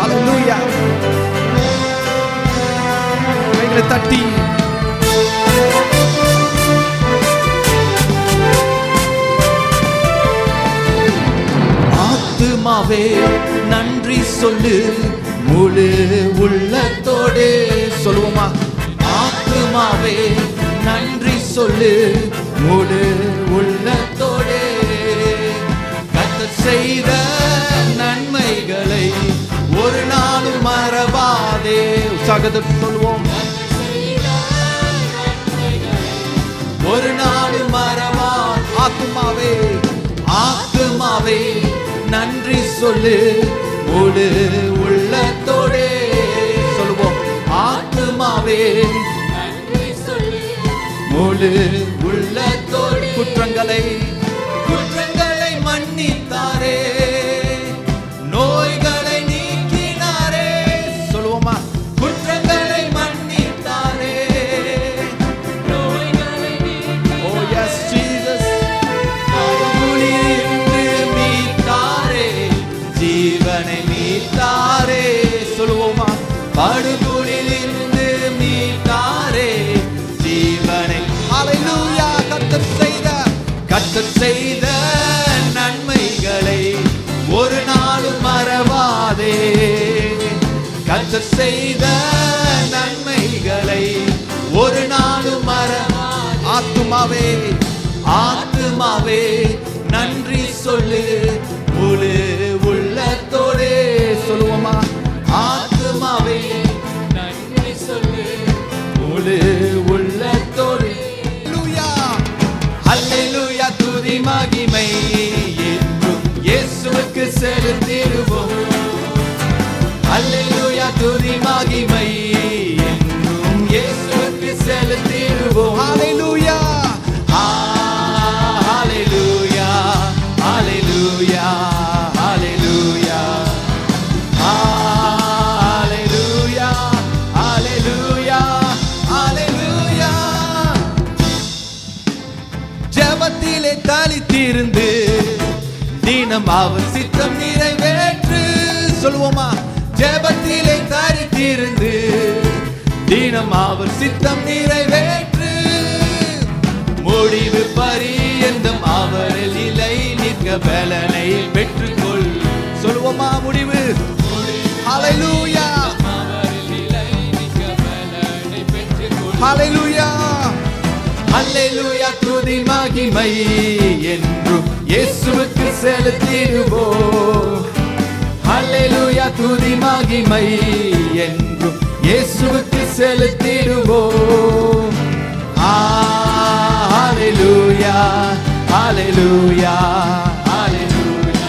ஹalleluya கைகளை தட்டி ஆத்துமாவே நன்றி சொல்லு முழு உள்ளத்தோடு சொல்லுவோமா ஆத்துமாவே நன்றி சொல்லு முழு உள்ளத்தோடு கத்தர் செய்த நன்மைகளை ஒரு நாளும் மறவாதே உற்சாகத்தோடு சொல்லுவோம் ஒரு நாளும் மறவா ஆத்துமாவே ஆத்துமாவே நன்றி சொல்லு முழு உள்ளத்தோடே சொல்லுவோம் ஆத்துமாவே முழு உள்ளத்தோடு குற்றங்களை குற்றங்களை மன்னித்தாரே நோய்களை நீக்கினாரே சொல்லுவோமா குற்றங்களை மன்னித்தாரே Oh yes, Jesus. படுகுழியிலிருந்து மீட்டாரே, ஜீவனை மீட்டாரே. சொல்லுவோமா படுகுழியிலிருந்து மீட்டாரே, ஜீவனை Hallelujah. கர்த்தர் செய்த கர்த்தர் செய்த நன்மைகளை ஒரு நாளும் மறவாதே கர்த்தர் செய்த நன்மைகளை ஒரு நாளும் மறவா ஆத்துமாவே ஆத்துமாவே நன்றி சொல்லு முழு உள்ளத்தோடே சொல்லுவோமா ஆத்துமாவே நன்றி சொல்லு முழு உள்ளத்தோடு அல்லேலூயா துதி மகிமை என்றும் இயேசுவுக்கு செலுத்திடுவோம் அல்லேலூயா துதி மகிமை என்றும் இயேசுவுக்கு செலுத்திடுவோம் ஹalleluya ஹalleluya ஹalleluya ஹalleluya ஹalleluya ஹalleluya ஹalleluya ஜெபத்திலே தளித்திருந்து தினம் அவர் சித்தம் நிறைவேற்று சொல்லுவோமா ஜெபத்திலே தரித்திருந்து தினம் அவர் சித்தம் நிறைவேற்று முடிவு பரியந்தம் அவரில் நிலை நிற்க பலனை பெற்றுக்கொள் சொல்லுவோமா முடிவு ஹalleluya ஹalleluya ஹalleluya துதி மகிமை என்றும் இயேசுவுக்கு செலுத்திடுவோம் ஹalleluya துதி மகிமை என்றும் இயேசுவுக்கு செலுத்திடுவோம் ஹalleluya ஹalleluya ஹalleluya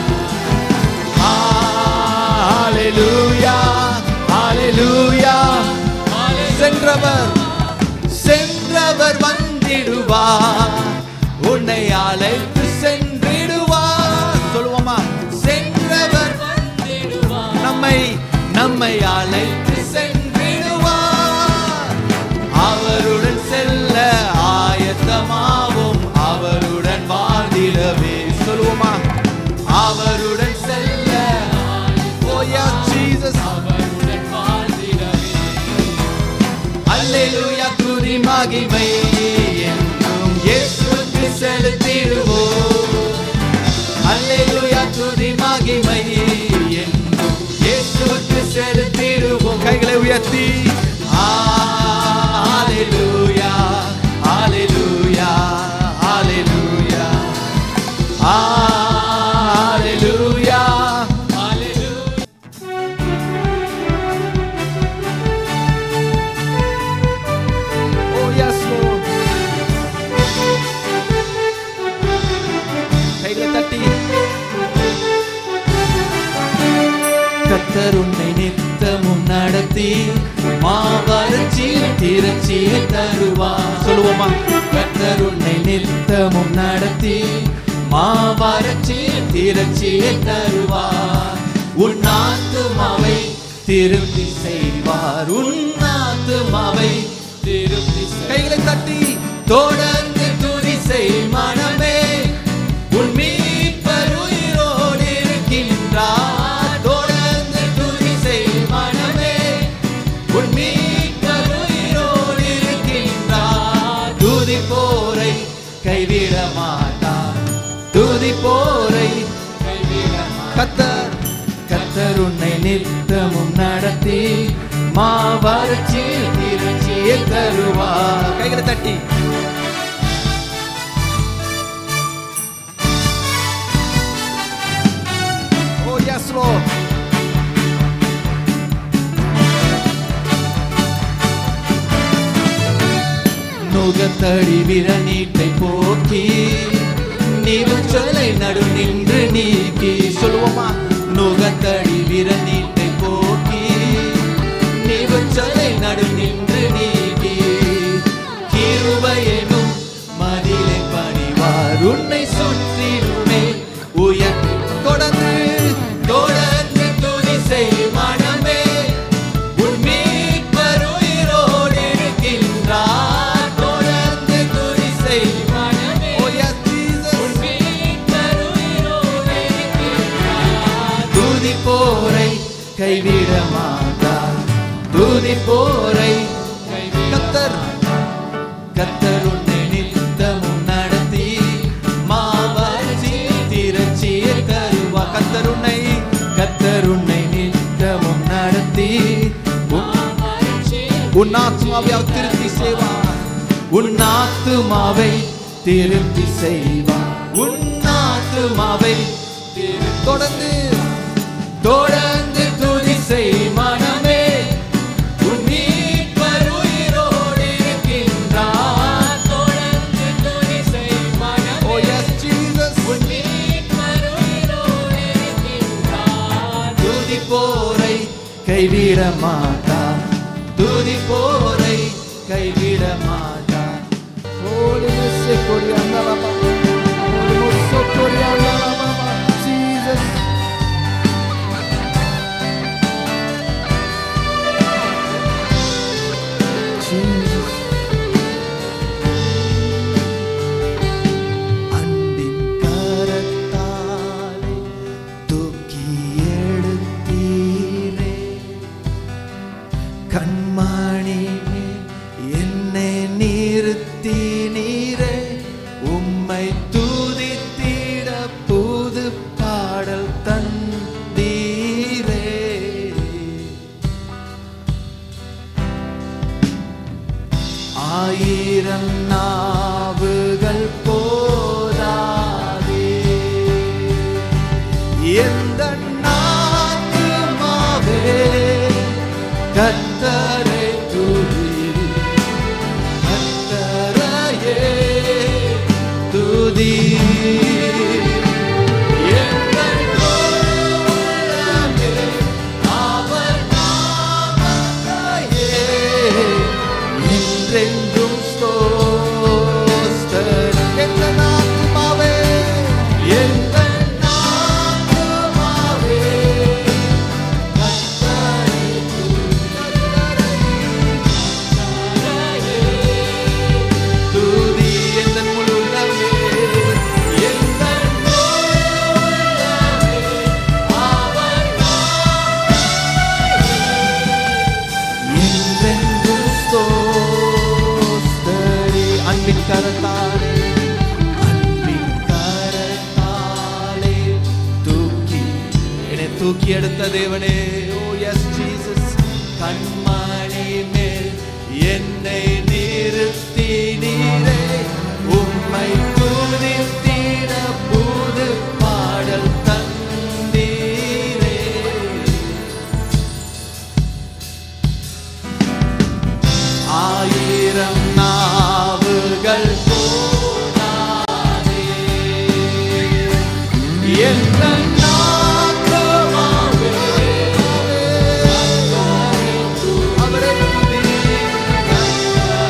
ஹalleluya ஹalleluya சென்றவர் சென்றவர் வந்திடுவார் உன்னை அழைத்து சென்றிடுவார் சொல்லுவோமா சென்றவர் நம்மை நம்மை அழைத்து சென்றிடுவார் அவருடன் செல்ல ஆயத்தமாவும் அவருடன் வாழ்ந்திடவே சொல்லுவோமா அவருடன் செல்ல Oh yeah, Jesus. அல்லேலூயா துதி மகிமை என்றும் இயேசுவுக்கு செலுத்திடுவோம் அல்லேலூயா துதி மகிமை என்றும் இயேசுவுக்கு செலுத்திடுவோம் கைகளை உயர்த்தி ஹalleluya ஹalleluya ஹalleluya ஹalleluya ஹalleluya Oh yes Lord கைகளை தட்டி கத்தர் உன்னை நித்தமும் நடத்தி மாவரட்சியில் திருச்சியை தருவார் சொல்லுவோமா கத்தர் உன்னை நித்தமும் நடத்தி மாவரட்சியில் திருச்சியை தருவார் உன் ஆத்துமாவை திருப்தி செய்வார் உன் ஆத்துமாவை திருப்தி கைகளை தட்டி தொடர்ந்து துதி செய் மனமே உன் மீட்பர் உயிரோடு இருக்கின்றார் தொடர்ந்து துதி செய் நித்தமும் நடத்தி மாவரட்சி திரட்சியை தருவார் கைகளை தட்டி Oh yes Lord நுகத்தடி விரநீட்டை போக்கி நீருச்சலை நடு நின்று நீக்கி சொல்லுவோமா நுகத்தடி விரநீட்டை போக்கி நீருச்சலை நடு நின்று நீக்கி கிருபையெனும் மதிலை பணிவார் உன்னை சுற்றிலுமே உயர் தொடர்ந்து தொடர்ந்து துதி செய் மனமே உன் மீட்பர் உயிரோடு இருக்கின்றார். தொடர்ந்து துதி செய் மனமே. உன் மீட்பர் உயிரோடு இருக்கின்றார். துதி போரை கைவிட மாட்டார் துதி போரை கத்தர் கத்தர் உன்னை நித்தமும் நடத்தி மாவர்ச்சி திரட்சியை தருவா கத்தர் உன்னை கத்தர் உன்னை நித்தமும் நடத்தி உன் உன் ஆத்மாவை அவர் திருப்தி செய்வார் உன் ஆத்துமாவை திருப்தி செய்வார் உன் ஆத்துமாவை திரு- தொடர்ந்து தொடர்ந்து துதி செய் மனமே உன் மீட்பர் உயிரோடு இருக்கின்றார். தொடர்ந்து துதி செய் மனமே. உன் மீட்பர் உயிரோடு இருக்கின்றார். துதி போரை கைவிட மாட்டார் துதி போரை கைவிட மாட்டார் Holiness, Koryana, Baba. Holiness, Koryana, Baba. Jesus. Jesus. அன்பின் கரத்தாலே தூக்கி எடுத்தீரே கண்மணி என்னை நிறுத்தி நீரே உம்மை துதித்திட புது பாடல் தந்தீரே ஆயிரம் நாவுகள் போதாதே எந்த நாத்துமாவே கத்தரை துதி கத்தரையே துதி எங்கள் உள்ளமே அவர் நாமத்தையே என்றென்றும் ஸ்தோஸ்தர் எந்த நாத்துமாவே எந்த நாத்துமாவே கர்த்தரை துதி எந்த முழு உள்ளமே எந்த முழு உள்ளமே அவர் என்றென்றும் ஸ்தோஸ்தரி. அன்பின் கரத்தாலே அன்பின் கரத்தாலே தூக்கி என்னை தூக்கி எடுத்த தேவனே ஓ எஸ் ஜீசஸ் கண்மணி மேல் என்னை நிறுத்தி நீரே உம்மை துதித்திட புது பாடல் தந்தீரே ஆயிரம் நாவுகள் போதாதே எந்த நாக்கமாவே அவரை துதி, அவரை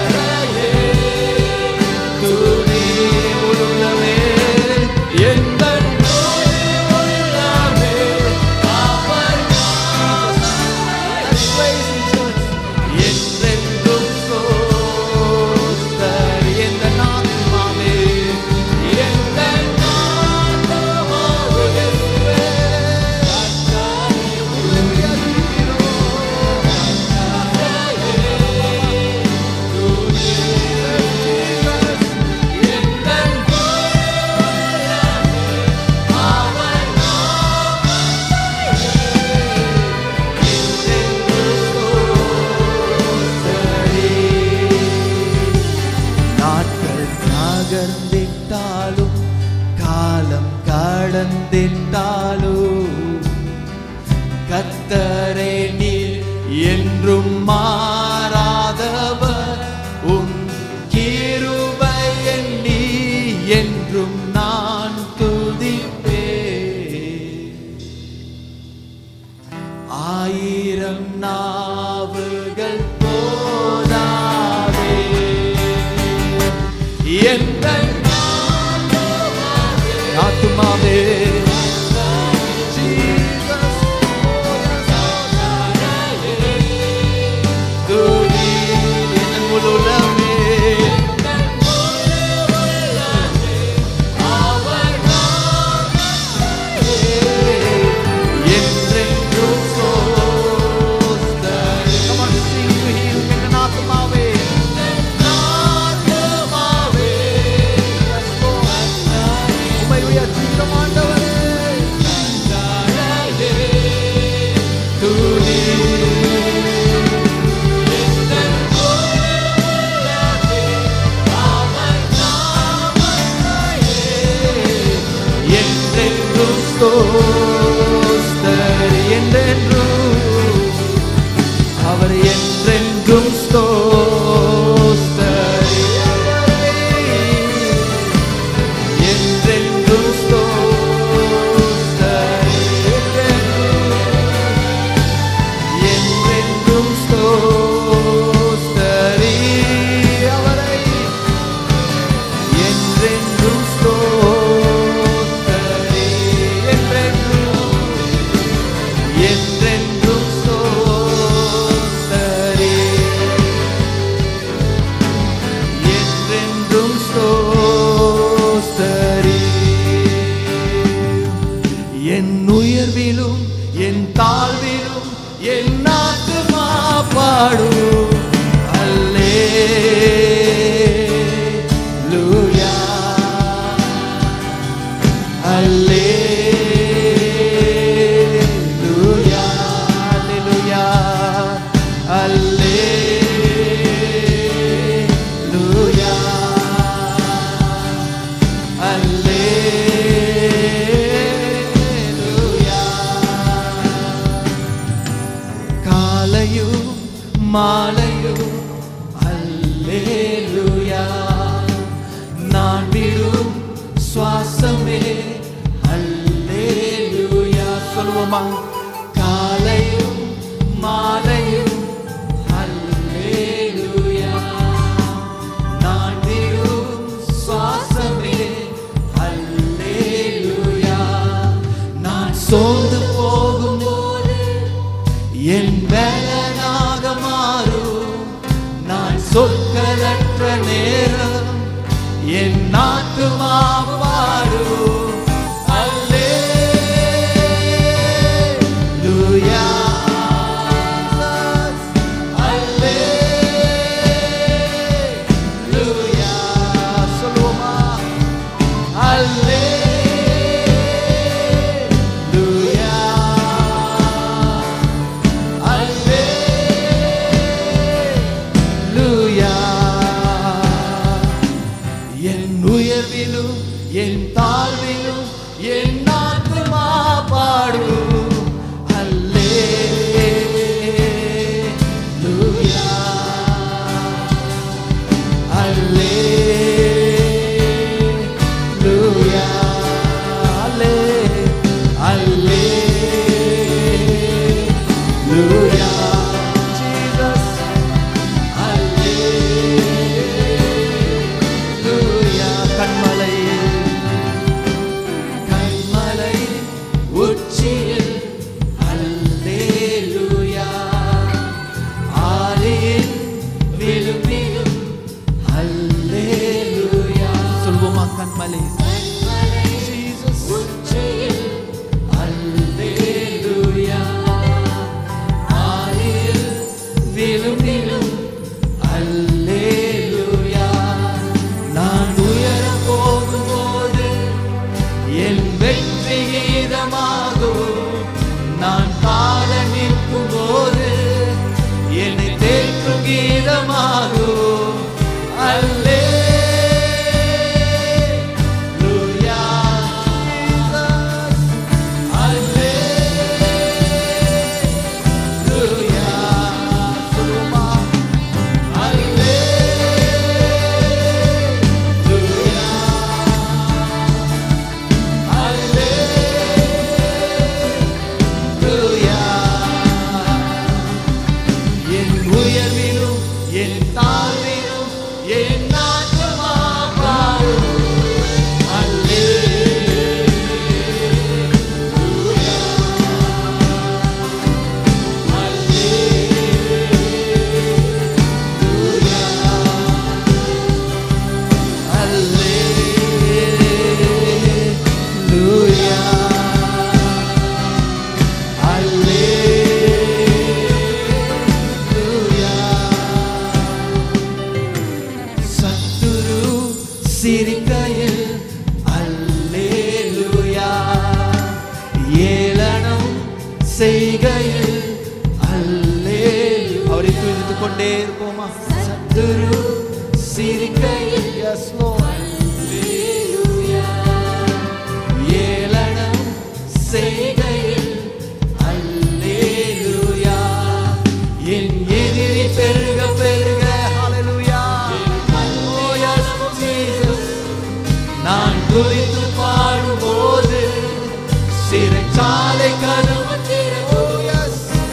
நடந்திட்டாலும் கத்தரே நீர் என்றும் மாறாதவர் உன் கிருபை எண்ணி என்றும் நான் துதிப்பேன் ஆயிரம் நாவுகள் போதாதே எந்த ஆத்துமாவே துதி என் முழு உள்ளமே. என்றென்றும் சோஸ்தரி. Come on, sing to him, என் ஆத்துமாவே. ஆத்துமாவே. Yes, Lord. உம்மை உயர்த்துகிறோம் ஆண்டவரே. துதி. என்றென்றும் ஸ்தோஸ்தரி என்றென்றும் அவர் என்றென்றும் ஸ்தோஸ்தரி என்றென்றும் ஸ்தோஸ்தரி என்றென்றும் ஸ்தோஸ்தரி அவரை என்றென்றும் ஸ்தோத்தரி என்றென்றும் என்றென்றும் ஸ்தோத்தரி என்றென்றும் ஸ்தோத்தரி என் உயர்விலும் என் தாழ்விலும் என் ஆத்துமா பாடும் அல்லேலூயா அல்லேலூயா அல்லேலூயா அல்லேலூயா அல்லேலூயா காலையும் மாலையும் அல்லேலூயா நான் விடும் சுவாசமே அல்லேலூயா சொல்லுவோமா காலையும் மாலையும் அல்லேலூயா நான் விடும் சுவாசமே அல்லேலூயா நான் சோர்ந்து போகும்போது என் பலனாக மாறும் நான் சொற்களற்ற நேரம் என் நாட்டுமா பாடும் அல்லேலூயா அல்லேலூயா சொல்லுவோமா அல்லேலூயா அல்லேலூயா என் உயர்விலும் என் தாழ்விலும் என் ஆத்துமா பாடும் அல்லேலூயா அல்லேலூயா அல்லே அல்லேலூயா ஜீசஸ் அல்லேலூயா கண்மலை அவரை துதித்து கொண்டே இருப்போமா சத்துரு சிரிக்கையில் yes Lord. ஏளனம் செய்கையில் அல்லேலூயா என் எதிரி பெருக பெருக ஹalleluya Oh, yes, Jesus. நான் குறித்து பாடும்போது சிறைச்சாலை கதவு திறக்கும். Yes.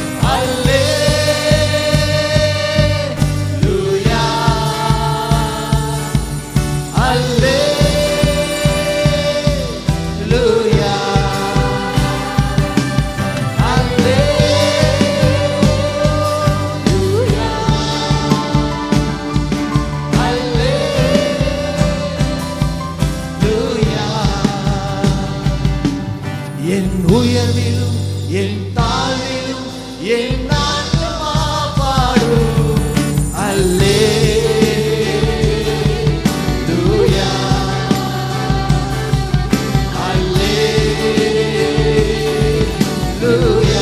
அல்லேலூயா. அல்லேலூயா. அல்லேலூயா. அல்லேலூயா. என் உயர்விலும் என் தாழ்விலும் என் ஆத்மா பாடும் அல்லேலூயா அல்லேலூயா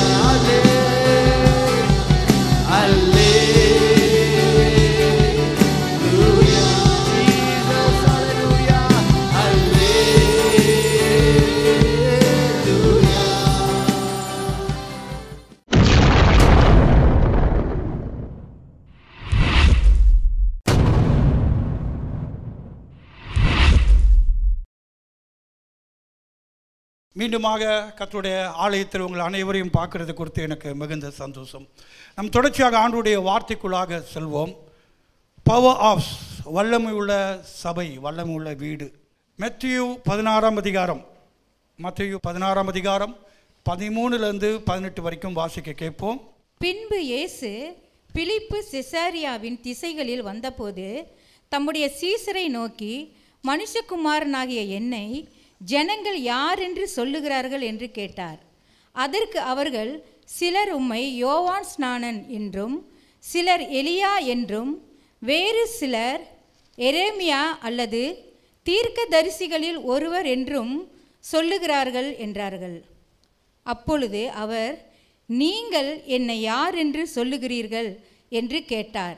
அல்லேலூயா Jesus hallelujah hallelujah மீண்டுமாக கர்த்தருடைய ஆலயத்தில் உங்கள் அனைவரையும் பார்க்கறது குறித்து எனக்கு மிகுந்த சந்தோஷம் நம் தொடர்ச்சியாக ஆண்டுடைய வார்த்தைக்குள்ளாக செல்வோம் பவர் ஆஃப் வல்லமை உள்ள சபை வல்லமை உள்ள வீடு மெத்தியூ பதினாறாம் அதிகாரம் மத்தியு பதினாறாம் அதிகாரம் பதிமூணுலேருந்து பதினெட்டு வரைக்கும் வாசிக்க கேட்போம் பின்பு இயேசு பிலிப்பு செசாரியாவின் திசைகளில் வந்தபோது தம்முடைய சீசரை நோக்கி மனுஷகுமாரனாகிய என்னை ஜனங்கள் யார் என்று சொல்லுகிறார்கள் என்று கேட்டார் அதற்கு அவர்கள் சிலர் உம்மை யோவான் ஸ்நானன் என்றும் சிலர் எலியா என்றும் வேறு சிலர் எரேமியா அல்லது தீர்க்கதரிசிகளில் ஒருவர் என்றும் சொல்லுகிறார்கள் என்றார்கள் அப்பொழுது அவர் நீங்கள் என்னை யார் என்று சொல்லுகிறீர்கள் என்று கேட்டார்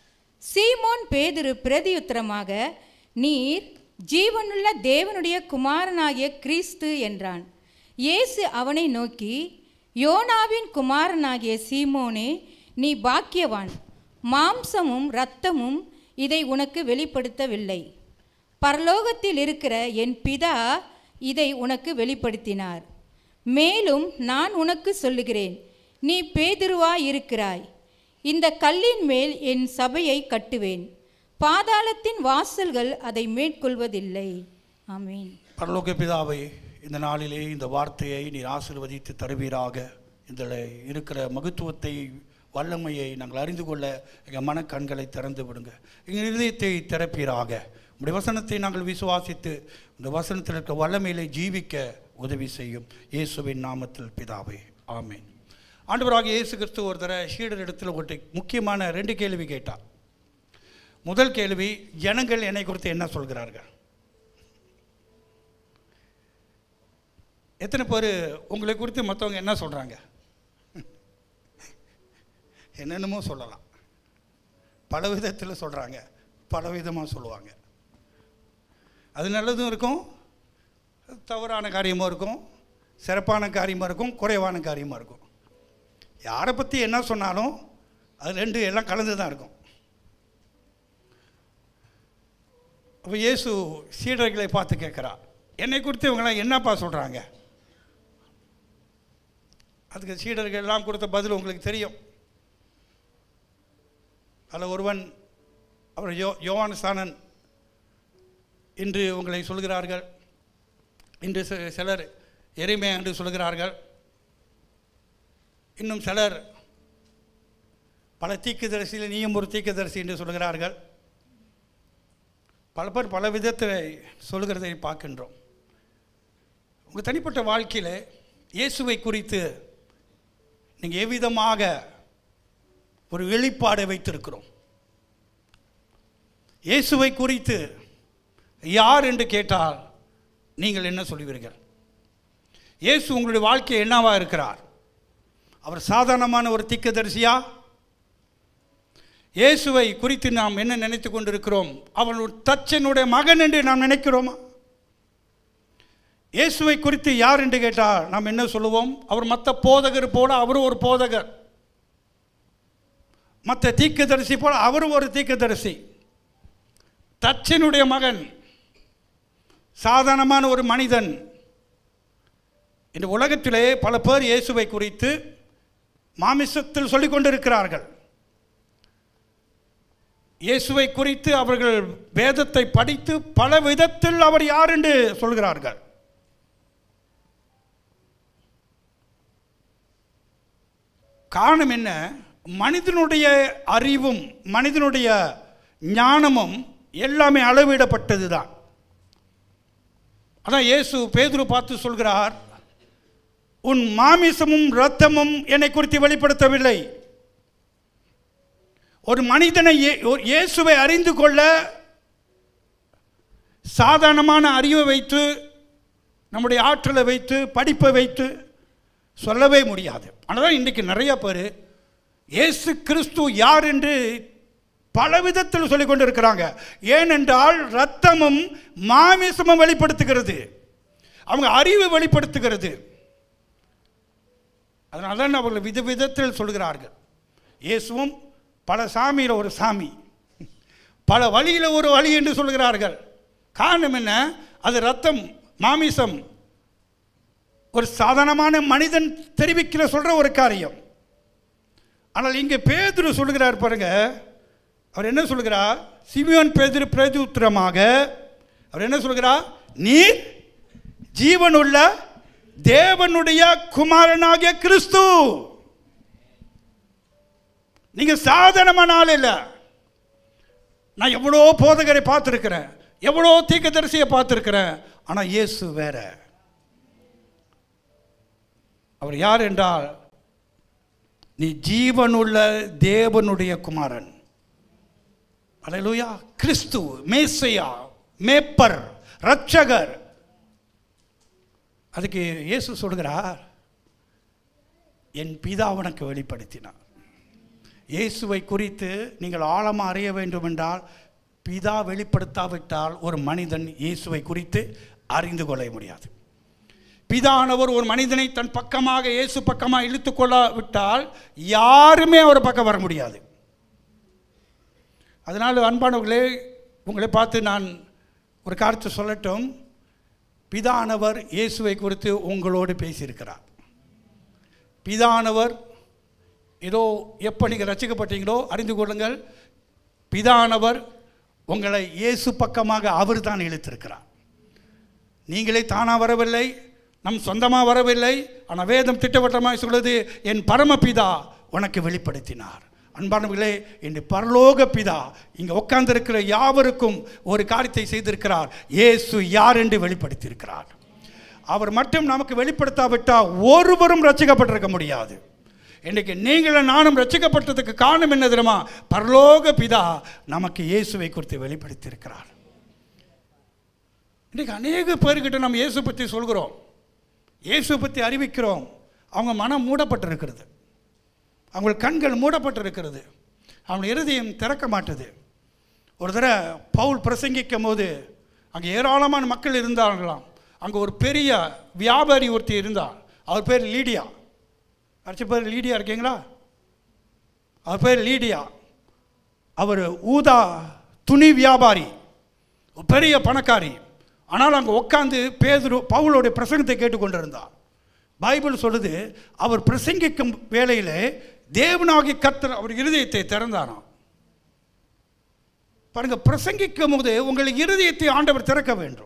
சீமோன் பேதுரு பிரதியுத்தரமாக நீர் ஜீவனுள்ள தேவனுடைய குமாரனாகிய கிறிஸ்து என்றான் இயேசு அவனை நோக்கி யோனாவின் குமாரனாகிய சீமோனே நீ பாக்கியவான் மாம்சமும் இரத்தமும் இதை உனக்கு வெளிப்படுத்தவில்லை பரலோகத்தில் இருக்கிற என் பிதா இதை உனக்கு வெளிப்படுத்தினார் மேலும் நான் உனக்கு சொல்லுகிறேன் நீ பேதுருவாய் இருக்கிறாய் இந்த கல்லின் மேல் என் சபையை கட்டுவேன் பாதாளத்தின் வாசல்கள் அதை மேற்கொள்வதில்லை ஆமென் பரலோக பிதாவை இந்த நாளிலே இந்த வார்த்தையை நீர் ஆசீர்வதித்து தருவீராக இதில் இருக்கிற மகத்துவத்தை வல்லமையை நாங்கள் அறிந்து கொள்ள எங்கள் மனக்கண்களை திறந்து விடுங்க எங்கள் இருதயத்தை திறப்பீராக உடைய வசனத்தை நாங்கள் விசுவாசித்து இந்த வசனத்தில் இருக்க வல்லமையிலே ஜீவிக்க உதவி செய்யும் இயேசுவின் நாமத்தில் பிதாவே ஆமென் ஆண்டவராக இயேசு கிறிஸ்து ஒரு தர சீடரிடத்தில் ஒரு முக்கியமான ரெண்டு கேள்வி கேட்டார் முதல் கேள்வி ஜனங்கள் என்னை குறித்து என்ன சொல்கிறார்கள் எத்தனை பேர் உங்களை குறித்து மற்றவங்க என்ன சொல்கிறாங்க என்னென்னமோ சொல்லலாம் பல விதத்தில் சொல்கிறாங்க பல விதமாக சொல்லுவாங்க அது நல்லதும் இருக்கும் தவறான காரியமும் இருக்கும் சிறப்பான காரியமாக இருக்கும் குறைவான காரியமாக இருக்கும் யாரை பற்றி என்ன சொன்னாலும் அது ரெண்டு எல்லாம் கலந்து தான் இருக்கும் அப்போ இயேசு சீடர்களை பார்த்து கேட்குறா என்னை குறித்து இவங்களாம் என்னப்பா சொல்கிறாங்க அதுக்கு சீடர்கள் எல்லாம் கொடுத்த பதில் உங்களுக்கு தெரியும் அதில் ஒருவன் அவர் யோ யோவான் ஸ்தானன் இன்று உங்களை சொல்கிறார்கள் இன்று சி- சிலர் எருமை என்று சொல்கிறார்கள் இன்னும் சிலர் பல தீக்குதரிசியில் நீயும் ஒரு தீக்குதரிசி என்று சொல்கிறார்கள் பல பேர் பல விதத்தில் சொல்கிறதை பார்க்கின்றோம் உங்கள் தனிப்பட்ட வாழ்க்கையில் இயேசுவை குறித்து நீங்கள் எவ்விதமாக ஒரு வெளிப்பாடை வைத்திருக்கிறோம் இயேசுவை குறித்து யார் என்று கேட்டால் நீங்கள் என்ன சொல்லுவீர்கள் இயேசு உங்களுடைய வாழ்க்கை என்னவா இருக்கிறார் அவர் சாதாரணமான ஒரு திக்கதரிசியா இயேசுவை குறித்து நாம் என்ன நினைத்து கொண்டிருக்கிறோம் அவன் ஒரு தச்சனுடைய மகன் என்று நாம் நினைக்கிறோமா இயேசுவை குறித்து யார் என்று கேட்டால் நாம் என்ன சொல்லுவோம் அவர் மற்ற போதகர் போல அவரும் ஒரு போதகர் மற்ற தீர்க்கதரிசி போல அவரும் ஒரு தீர்க்கதரிசி தச்சனுடைய மகன் சாதாரணமான ஒரு மனிதன் இந்த உலகத்திலே பல பேர் இயேசுவை குறித்து மாமிசத்தில் சொல்லிக் கொண்டிருக்கிறார்கள் இயேசுவை குறித்து அவர்கள் வேதத்தை படித்து பல விதத்தில் அவர் யார் என்று சொல்கிறார்கள் காரணம் என்ன மனிதனுடைய அறிவும் மனிதனுடைய ஞானமும் எல்லாமே அளவிடப்பட்டது தான் அதான் இயேசு பேதுரு பார்த்து சொல்கிறார் உன் மாமிசமும் இரத்தமும் என்னை குறித்து வெளிப்படுத்தவில்லை ஒரு மனிதனை இயே- ஒரு இயேசுவை அறிந்து கொள்ள சாதாரணமான அறிவை வைத்து நம்முடைய ஆற்றலை வைத்து படிப்பை வைத்து சொல்லவே முடியாது ஆனால் இன்றைக்கு நிறைய பேர் இயேசு கிறிஸ்து யார் என்று பல விதத்தில் சொல்லிக் கொண்டிருக்கிறாங்க ஏனென்றால் ரத்தமும் மாமிசமும் வெளிப்படுத்துகிறது அவங்க அறிவு வெளிப்படுத்துகிறது அதனால தான் அவர்கள் வித விதத்தில் சொல்கிறார்கள் இயேசுவும் பல சாமியில் ஒரு சாமி பல வழியில் ஒரு வழி என்று சொல்கிறார்கள் காரணம் என்ன அது ரத்தம் மாமிசம் ஒரு சாதாரணமான மனிதன் தெரிவிக்கிற சொல்கிற ஒரு காரியம் ஆனால் இங்கே பேதுரு சொல்கிறார் பாருங்க அவர் என்ன சொல்கிறார் சிமியோன் பேதுரு பிரதியுத்திரமாக அவர் என்ன சொல்கிறார் நீர் ஜீவனுள்ள தேவனுடைய குமாரனாகிய கிறிஸ்து நீங்க சாதாரணமான ஆள் இல்லை நான் எவ்வளோ போதகரை பார்த்துருக்கிறேன் எவ்வளோ தீர்க்கதரிசியை பார்த்துருக்கிறேன் ஆனால் இயேசு வேற அவர் யார் என்றால் நீ ஜீவனுள்ள தேவனுடைய குமாரன் அல்லேலூயா கிறிஸ்து மேசையா மேப்பர் ரட்சகர் அதுக்கு இயேசு சொல்கிறார் என் பிதா உனக்கு வெளிப்படுத்தினார் இயேசுவை குறித்து நீங்கள் ஆழமாக அறிய வேண்டும் என்றால் பிதா வெளிப்படுத்தாவிட்டால் ஒரு மனிதன் இயேசுவை குறித்து அறிந்து கொள்ள முடியாது பிதானவர் ஒரு மனிதனை தன் பக்கமாக இயேசு பக்கமாக இழுத்து கொள்ளாவிட்டால் யாருமே அவர் பக்கம் வர முடியாது அதனால் அன்பானவர்களே உங்களை பார்த்து நான் ஒரு காரியத்தை சொல்லட்டும் பிதானவர் இயேசுவை குறித்து உங்களோடு பேசியிருக்கிறார் பிதானவர் ஏதோ எப்போ நீங்கள் ரசிக்கப்பட்டீங்களோ அறிந்து கொள்ளுங்கள் பிதானவர் உங்களை இயேசு பக்கமாக அவர் தான் இழுத்திருக்கிறார் நீங்களே தானாக வரவில்லை நம் சொந்தமாக வரவில்லை ஆனால் வேதம் திட்டவட்டமாக சொல்லுது என் பரமபிதா உனக்கு வெளிப்படுத்தினார் அன்பானவர்களே இன்று பரலோக பிதா இங்கே உட்கார்ந்திருக்கிற யாவருக்கும் ஒரு காரியத்தை செய்திருக்கிறார் இயேசு யார் என்று வெளிப்படுத்தியிருக்கிறார் அவர் மட்டும் நமக்கு வெளிப்படுத்தாவிட்டால் ஒருவரும் ரசிக்கப்பட்டிருக்க முடியாது இன்றைக்கு நீங்களும் நானும் ரசிக்கப்பட்டதுக்கு காரணம் என்ன தெரியுமா பரலோக பிதா நமக்கு இயேசுவை குறித்து வெளிப்படுத்தியிருக்கிறார் இன்றைக்கு அநேக பேர்கிட்ட நம்ம இயேசு பற்றி சொல்கிறோம் இயேசு பற்றி அறிவிக்கிறோம் அவங்க மனம் மூடப்பட்டிருக்கிறது அவங்க கண்கள் மூடப்பட்டிருக்கிறது அவங்க இருதயம் திறக்க மாட்டுது ஒரு தடவை பவுல் பிரசங்கிக்கும் போது அங்கே ஏராளமான மக்கள் இருந்தாங்களாம் அங்கே ஒரு பெரிய வியாபாரி ஒருத்தி இருந்தார் அவர் பேர் லீடியா அடிச்ச பேர் லீடியா இருக்கீங்களா அவர் பேர் லீடியா அவர் ஊதா துணி வியாபாரி ஒரு பெரிய பணக்காரி ஆனால் அங்கே உட்காந்து பேதுரு பவுலோடைய பிரசங்கத்தை கேட்டுக்கொண்டிருந்தார் பைபிள் சொல்லுது அவர் பிரசங்கிக்கும் வேளையிலே தேவனாகி கர்த்தர் அவர் இருதயத்தை திறந்தாராம் பாருங்க பிரசங்கிக்கும் போது உங்கள் இருதயத்தை ஆண்டவர் திறக்க வேண்டும்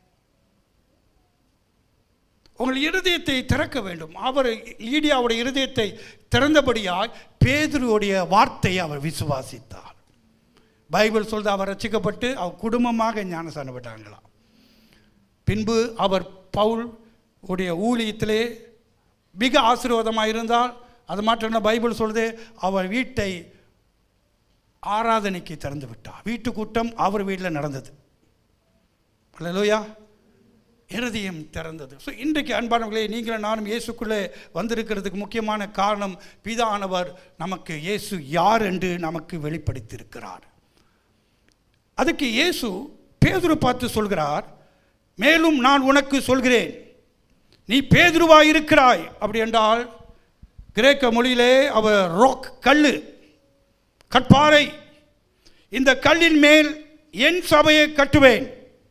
உங்கள் இருதயத்தை திறக்க வேண்டும் அவர் ஈடியாவுடைய இருதயத்தை திறந்தபடியால் பேதுருவுடைய வார்த்தையை அவர் விசுவாசித்தார் பைபிள் சொல்றது அவர் ரசிக்கப்பட்டு அவர் குடும்பமாக ஞானசானப்பட்டாங்களாம் பின்பு அவர் பவுல் உடைய ஊழியத்திலே மிக ஆசீர்வாதமாக இருந்தால் அது மட்டும் இல்லை பைபிள் சொல்லுது அவர் வீட்டை ஆராதனைக்கு திறந்து விட்டார் வீட்டு கூட்டம் அவர் வீட்டில் நடந்தது அல்லையா இருதயம் திறந்தது ஸோ இன்றைக்கு அன்பானவர்களே நீங்களும் நானும் இயேசுக்குள்ளே வந்திருக்கிறதுக்கு முக்கியமான காரணம் பிதானவர் நமக்கு இயேசு யார் என்று நமக்கு வெளிப்படுத்தியிருக்கிறார் அதுக்கு இயேசு பேதுரு பார்த்து சொல்கிறார் மேலும் நான் உனக்கு சொல்கிறேன் நீ பேதுருவாய் இருக்கிறாய் அப்படி என்றால் கிரேக்க மொழியிலே அவர் ரோக் கல்லு கற்பாறை இந்த கல்லின் மேல் என் சபையை கட்டுவேன்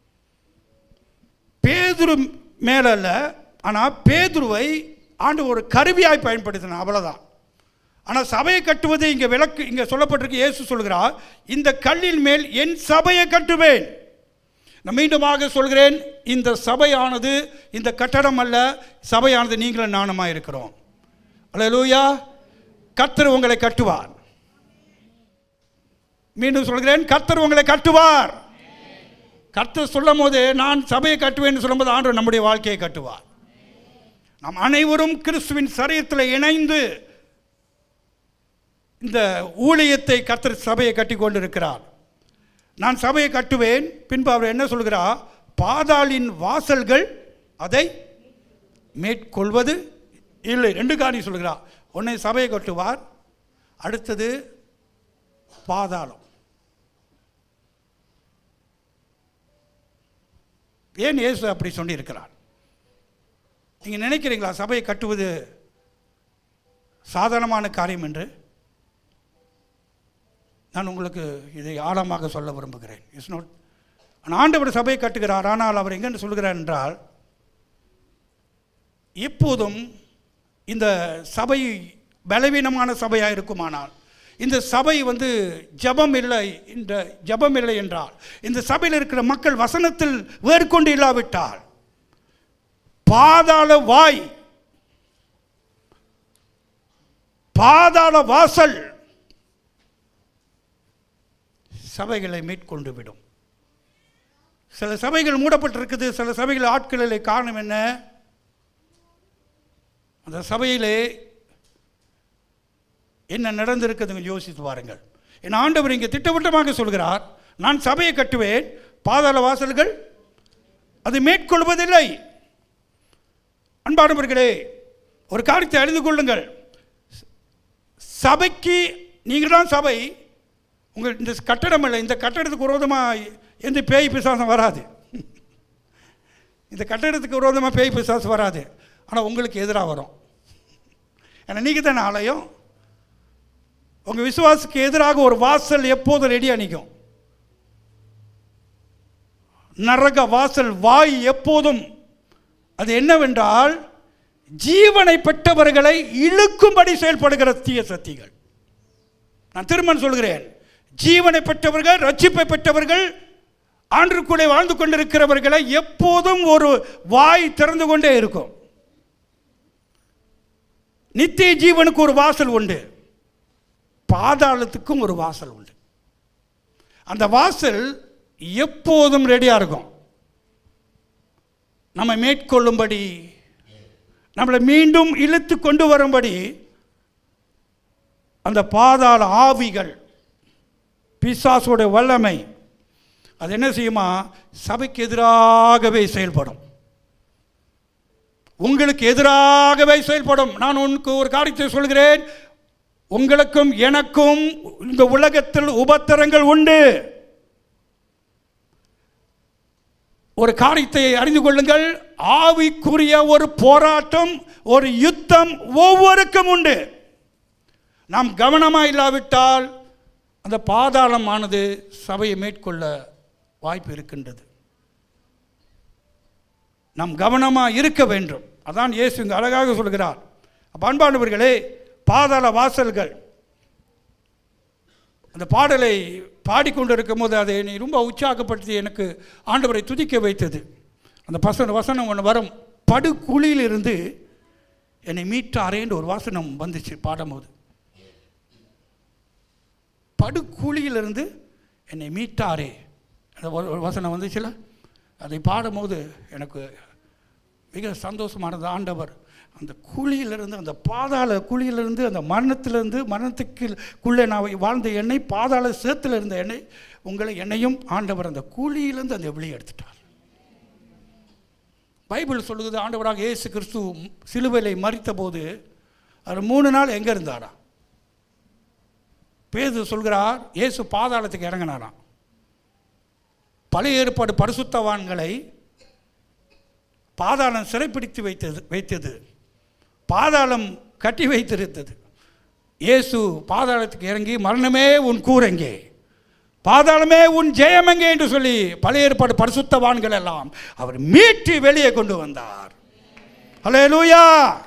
பேதுரு மேலல்ல ஆனால் பேதுருவை ஆண்டு ஒரு கருவியாய் பயன்படுத்தினான் அவ்வளோதான் ஆனால் சபையை கட்டுவது இங்கே விளக்கு இங்கே சொல்லப்பட்டிருக்கு இயேசு சொல்கிறார் இந்த கல்லின் மேல் என் சபையை கட்டுவேன் நான் மீண்டுமாக சொல்கிறேன் இந்த சபையானது இந்த கட்டடம் அல்ல சபையானது நீங்களும் நானுமாக இருக்கிறோம் அல்லேலூயா கர்த்தர் உங்களை கட்டுவார் மீண்டும் சொல்கிறேன் கர்த்தர் உங்களை கட்டுவார் கர்த்தர் சொல்லும் போது நான் சபையை கட்டுவேன் சொல்லும்போது ஆண்டவர் நம்முடைய வாழ்க்கையை கட்டுவார் நாம் அனைவரும் கிறிஸ்துவின் சரீரத்தில் இணைந்து இந்த ஊழியத்தை கர்த்தர் சபையை கட்டி கொண்டிருக்கிறார் நான் சபையை கட்டுவேன் பின்பு அவர் என்ன சொல்கிறார் பாதாளின் வாசல்கள் அதை மேற்கொள்வது இல்லை ரெண்டு காரியம் சொல்கிறார் உன்னை சபையை கட்டுவார் அடுத்தது பாதாளம் ஏன் இயேசு அப்படி சொல்லியிருக்கிறார் நீங்கள் நினைக்கிறீங்களா சபையை கட்டுவது சாதாரணமான காரியம் என்று நான் உங்களுக்கு இதை ஆழமாக சொல்ல விரும்புகிறேன் இட்ஸ் நாட் ஆனால் ஆண்டவர் சபையை கட்டுகிறார் ஆனால் அவர் எங்கென்று சொல்கிறார் என்றால் எப்போதும் இந்த சபை பலவீனமான சபையாக இருக்குமானால் இந்த சபை வந்து ஜபம் இல்லை இந்த ஜபம் இல்லை என்றால் இந்த சபையில் இருக்கிற மக்கள் வசனத்தில் வேர்கொண்டு இல்லாவிட்டால் பாதாள வாய் பாதாள வாசல் சபைகளை மேற்கொண்டு விடும் சில சபைகள் மூடப்பட்டிருக்குது சில சபைகள் ஆட்களிலே காரணம் என்ன அந்த சபையிலே என்ன நடந்திருக்குதுங்க யோசித்து பாருங்கள் என் ஆண்டவர் இங்கே திட்டவட்டமாக சொல்கிறார் நான் சபையை கட்டுவேன் பாதாள வாசல்கள் அது மேற்கொள்வதில்லை அன்பானவர்களே ஒரு காரியத்தை அறிந்து கொள்ளுங்கள் சபைக்கு நீங்கள் தான் சபை உங்கள் இந்த கட்டடம் இல்லை இந்த கட்டடத்துக்கு விரோதமாக எந்த பேய் பிசாசம் வராது இந்த கட்டடத்துக்கு விரோதமாக பேய் பிசாசம் வராது ஆனால் உங்களுக்கு எதிராக வரும் ஏன்னா நீங்கள் தானே ஆலயம் உங்கள் விசுவாசுக்கு எதிராக ஒரு வாசல் எப்போதும் ரெடியாக நிற்கும் நரக வாசல் வாய் எப்போதும் அது என்னவென்றால் ஜீவனை பெற்றவர்களை இழுக்கும்படி செயல்படுகிற தீய சக்திகள் நான் திரும்ப சொல்கிறேன் ஜீவனை பெற்றவர்கள் ரட்சிப்பை பெற்றவர்கள் ஆண்டுக்குள்ளே வாழ்ந்து கொண்டிருக்கிறவர்களை எப்போதும் ஒரு வாய் திறந்து கொண்டே இருக்கும் நித்திய ஜீவனுக்கு ஒரு வாசல் உண்டு பாதாளத்துக்கும் ஒரு வாசல் உண்டு அந்த வாசல் எப்போதும் ரெடியாக இருக்கும் நம்ம மேற்கொள்ளும்படி நம்மளை மீண்டும் இழுத்து கொண்டு வரும்படி அந்த பாதாள ஆவிகள் பிசாசோட வல்லமை அது என்ன செய்யுமா சபைக்கு எதிராகவே செயல்படும் உங்களுக்கு எதிராகவே செயல்படும் நான் உனக்கு ஒரு காரியத்தை சொல்கிறேன் உங்களுக்கும் எனக்கும் இந்த உலகத்தில் உபத்திரங்கள் உண்டு ஒரு காரியத்தை அறிந்து கொள்ளுங்கள் ஆவிக்குரிய ஒரு போராட்டம் ஒரு யுத்தம் ஒவ்வொருக்கும் உண்டு நாம் கவனமாக இல்லாவிட்டால் அந்த பாதாளமானது சபையை மேற்கொள்ள வாய்ப்பு இருக்கின்றது நாம் கவனமாக இருக்க வேண்டும் அதான் இயேசு இங்கு அழகாக சொல்கிறார் அப்ப அன்பானவர்களே பாதாள வாசல்கள் அந்த பாடலை பாடிக்கொண்டிருக்கும் போது அதை என்னை ரொம்ப உற்சாகப்படுத்தி எனக்கு ஆண்டவரை துதிக்க வைத்தது அந்த பசன வசனம் ஒன்று வரும் படுகுழியிலிருந்து என்னை மீட்டாரேன்ற ஒரு வசனம் வந்துச்சு பாடும்போது படுகுழியிலிருந்து என்னை மீட்டாரே அந்த ஒரு ஒரு வசனம் வந்துச்சுல அதை பாடும்போது எனக்கு மிக சந்தோஷமானது ஆண்டவர் அந்த குழியிலிருந்து அந்த பாதாள குழியிலிருந்து அந்த மரணத்திலிருந்து மரணத்துக்குள்ளே நான் வாழ்ந்த எண்ணெய் பாதாள சேத்துல இருந்த எண்ணெய் உங்களை என்னையும் ஆண்டவர் அந்த குழியிலிருந்து அந்த வெளியே எடுத்துட்டார் பைபிள் சொல்லுது ஆண்டவராக இயேசு கிறிஸ்து சிலுவையிலே மறித்த போது அவர் மூணு நாள் எங்கே இருந்தாரா பேது சொல்கிறார் இயேசு பாதாளத்துக்கு இறங்கினாராம் பழைய ஏற்பாடு பரிசுத்தவான்களை பாதாளம் சிறைப்பிடித்து வைத்தது வைத்தது பாதாளம் கட்டி வைத்திருந்தது இயேசு பாதாளத்துக்கு இறங்கி மரணமே உன் கூரெங்கே பாதாளமே உன் ஜெயமெங்கே என்று சொல்லி பழைய ஏற்பாடு பரிசுத்தவான்கள் எல்லாம் அவர் மீட்டு வெளியே கொண்டு வந்தார் ஹalleluya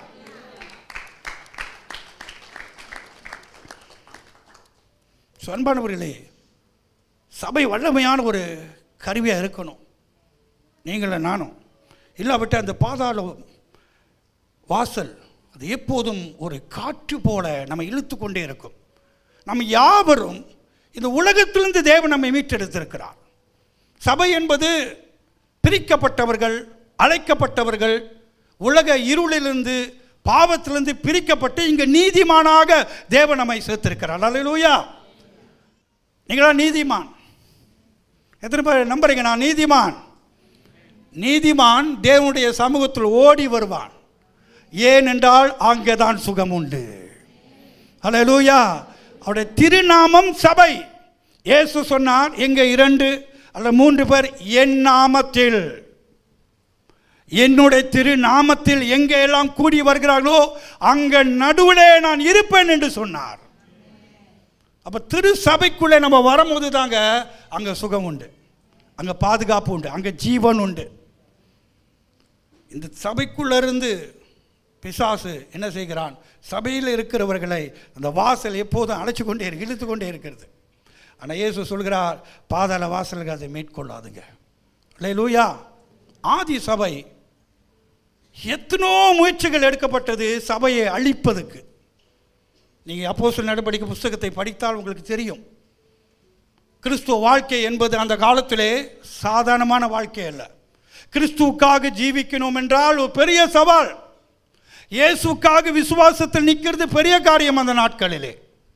அன்பானவர்களே சபை வல்லமையான ஒரு கருவியாக இருக்கணும் நீங்கள நானும் இல்லாவிட்ட அந்த பாதாள வாசல் அது எப்போதும் ஒரு காற்று போல நம்ம இழுத்து கொண்டே இருக்கும் நம்ம யாவரும் இந்த உலகத்திலிருந்து தேவன் நம்மை மீட்டெடுத்திருக்கிறார் சபை என்பது பிரிக்கப்பட்டவர்கள் அழைக்கப்பட்டவர்கள் உலக இருளிலிருந்து பாவத்திலிருந்து பிரிக்கப்பட்டு இங்கே நீதிமானாக தேவன் நம்மை சேர்த்திருக்கிறார் அல்லேலூயா நீங்களா நீதிமான் எத்தனை பேர் நம்புறீங்க நான் நீதிமான் நீதிமான் தேவனுடைய சமூகத்தில் ஓடி வருவான் ஏனென்றால் அங்கே தான் சுகம் உண்டு அல்லேலூயா அவருடைய திருநாமம் சபை இயேசு சொன்னார் எங்க இரண்டு அல்ல மூன்று பேர் என் நாமத்தில் என்னுடைய திரு நாமத்தில் எங்கே எல்லாம் கூடி வருகிறார்களோ அங்க நடுவிலே நான் இருப்பேன் என்று சொன்னார் அப்ப திரு சபைக்குள்ளே நம்ம வரும்போது தாங்க அங்க சுகம் உண்டு அங்க பாதுகாப்பு உண்டு அங்க ஜீவன் உண்டு இந்த சபைக்குள்ள இருந்து பிசாசு என்ன செய்கிறான் சபையில் இருக்கிறவர்களை அந்த வாசல் எப்போதும் அழைச்சு கொண்டே இருக்கு இழுத்து கொண்டே இருக்கிறது ஆனால் இயேசு சொல்கிறார் பாதாள வாசலுக்கு அதை மேற்கொள்ளாதுங்க இல்லை லூயா ஆதி சபை எத்தனோ முயற்சிகள் எடுக்கப்பட்டது சபையை அழிப்பதுக்கு நீங்கள் அப்போஸ்தலர் நடவடிக்கை புஸ்தகத்தை படித்தால் உங்களுக்கு தெரியும் கிறிஸ்துவ வாழ்க்கை என்பது அந்த காலத்திலே சாதாரணமான வாழ்க்கை அல்ல கிறிஸ்துவுக்காக ஜீவிக்கணும் என்றால் ஒரு பெரிய சவால் இயேசுக்காக விசுவாசத்தில் நிற்கிறது பெரிய காரியம் அந்த நாட்களிலே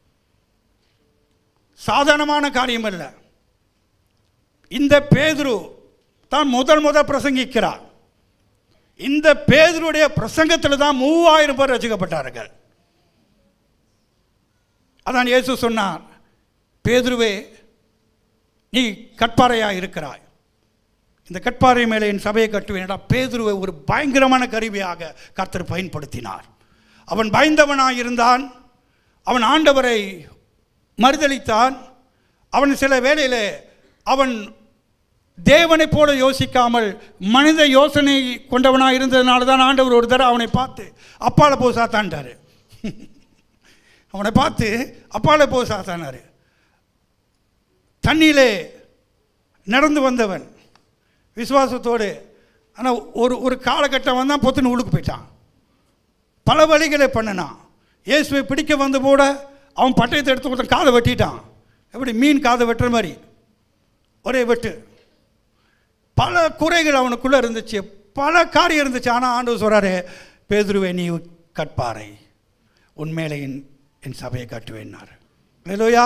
சாதாரணமான காரியம் அல்ல இந்த பேதுரு தான் முதல் முதல் பிரசங்கிக்கிறார் இந்த பேதுருடைய பிரசங்கத்தில் தான் மூவாயிரம் பேர் ரசிக்கப்பட்டார்கள் அதான் இயேசு சொன்னார் பேதுருவே நீ கட்பாறையாக இருக்கிறாய் இந்த கட்பாறை மேலே என் சபையை கட்டுவேன் பேதுருவை ஒரு பயங்கரமான கருவியாக கர்த்தர் பயன்படுத்தினார் அவன் பயந்தவனாக இருந்தான் அவன் ஆண்டவரை மறுதளித்தான் அவன் சில வேளையில் அவன் தேவனைப் போல யோசிக்காமல் மனித யோசனை கொண்டவனாக இருந்ததுனால தான் ஆண்டவர் ஒரு தடவை அவனை பார்த்து அப்பால போ சாத்தான்ட்டாரு அவனை பார்த்து அப்பால போ சாத்தானாரு தண்ணியிலே நடந்து வந்தவன் விசுவாசத்தோடு ஆனால் ஒரு ஒரு காலகட்டம் வந்தான் பொத்துன்னு உள்ளுக்கு போயிட்டான் பல வழிகளை பண்ணினான் இயேசுவை பிடிக்க வந்து போட அவன் பட்டயத்தை எடுத்து ஒருத்தன் காதை வெட்டிட்டான் எப்படி மீன் காதை வெட்டுற மாதிரி ஒரே வெட்டு பல குறைகள் அவனுக்குள்ளே இருந்துச்சு பல காரியம் இருந்துச்சு ஆனால் ஆண்டவர் சொல்கிறாரு பேதுருவே நீ கட்பாறை உண்மையிலே என் என் சபையை கட்டுவேன்னாரு இல்லையா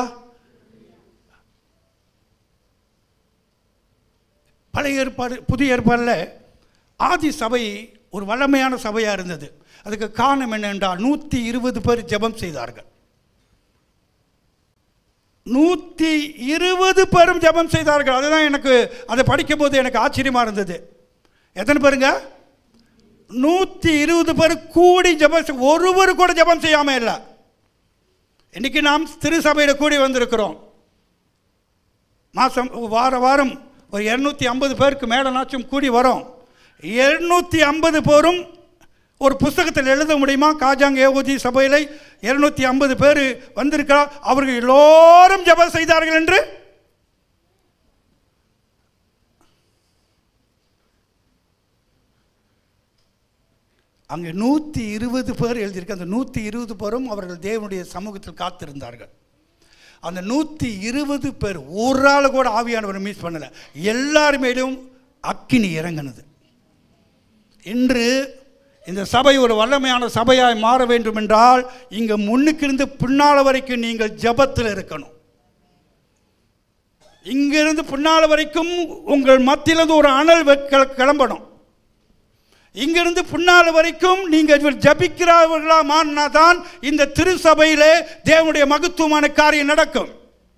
பழைய ஏற்பாடு புதிய ஏற்பாடில் ஆதி சபை ஒரு வல்லமையான சபையாக இருந்தது அதுக்கு காரணம் என்னென்றால் நூற்றி இருபது பேர் ஜெபம் செய்தார்கள் நூற்றி இருபது பேரும் ஜெபம் செய்தார்கள் அதுதான் எனக்கு அதை படிக்கும்போது எனக்கு ஆச்சரியமாக இருந்தது எத்தனை பேருங்க நூற்றி இருபது பேர் கூடி ஜெபம் செய்- ஒருவர் கூட ஜெபம் செய்யாமல் இல்லை இன்னைக்கு நாம் திருசபையில் கூடி வந்திருக்கிறோம் மாதம் வார வாரம் ஒரு இரநூத்தி ஐம்பது பேருக்கு மேலனாச்சும் கூடி வரோம் இரநூத்தி ஐம்பது பேரும் ஒரு புஸ்தகத்தில் எழுத முடியுமா காஜாங் ஏஓஜி சபையில் இருநூத்தி ஐம்பது பேர் வந்திருக்கிறார் அவர்கள் எல்லோரும் ஜெபம் செய்தார்கள் என்று அங்கே நூற்றி இருபது பேர் எழுதியிருக்கு அந்த நூற்றி இருபது பேரும் அவர்கள் தேவனுடைய சமூகத்தில் காத்திருந்தார்கள் அந்த நூற்றி இருபது பேர் ஒரு ஆள் கூட ஆவியானவர் மிஸ் பண்ணலை எல்லார் மேலும் அக்கினி இறங்கினது இன்று இந்த சபை ஒரு வல்லமையான சபையாய் மாற வேண்டும் என்றால் இங்கே முன்னுக்கிருந்து பின்னால் வரைக்கும் நீங்கள் ஜெபத்தில் இருக்கணும் இங்கிருந்து பின்னால் வரைக்கும் உங்கள் மத்தியிலிருந்து ஒரு அனல் வெ- கிள- கிளம்பணும் இங்கிருந்து பின்னால் வரைக்கும் நீங்கள் ஜபிக்கிறவர்களா மாறினா தான் இந்த திருசபையிலே தேவனுடைய மகத்துவமான காரியம் நடக்கும்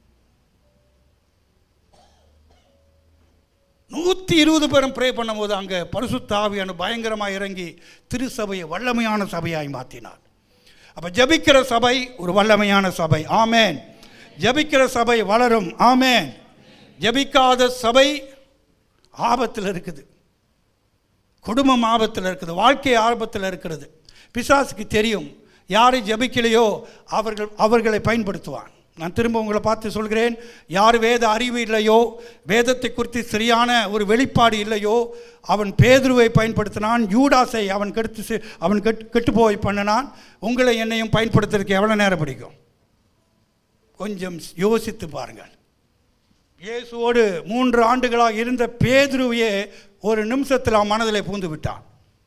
நூற்றி இருபது பேரும் ப்ரே பண்ணும்போது அங்கே பரிசுத்த ஆவியான பயங்கரமாக இறங்கி திருசபையை வல்லமையான சபையாய் மாற்றினார் அப்போ ஜபிக்கிற சபை ஒரு வல்லமையான சபை ஆமேன் ஜபிக்கிற சபை வளரும் ஆமேன் ஜபிக்காத சபை ஆபத்தில் இருக்குது குடும்பம் ஆபத்தில் இருக்குது வாழ்க்கை ஆபத்தில் இருக்கிறது பிசாசுக்கு தெரியும் யாரை ஜபிக்கலையோ அவர்கள் அவர்களை பயன்படுத்துவான் நான் திரும்ப உங்களை பார்த்து சொல்கிறேன் யார் வேத அறிவு இல்லையோ வேதத்தை குறித்து சரியான ஒரு வெளிப்பாடு இல்லையோ அவன் பேதுருவை பயன்படுத்தினான் யூடாஸை அவன் கெடுத்து செ- அவன் கெட் கெட்டு போய் பண்ணினான் உங்களை என்னையும் பயன்படுத்துறதுக்கு எவ்வளோ நேரம் பிடிக்கும் கொஞ்சம் யோசித்து பாருங்கள் இயேசுவோடு மூன்று ஆண்டுகளாக இருந்த பேதுருவையே ஒரு நிமிஷத்தில் அவன் மனதிலே பூந்து விட்டான்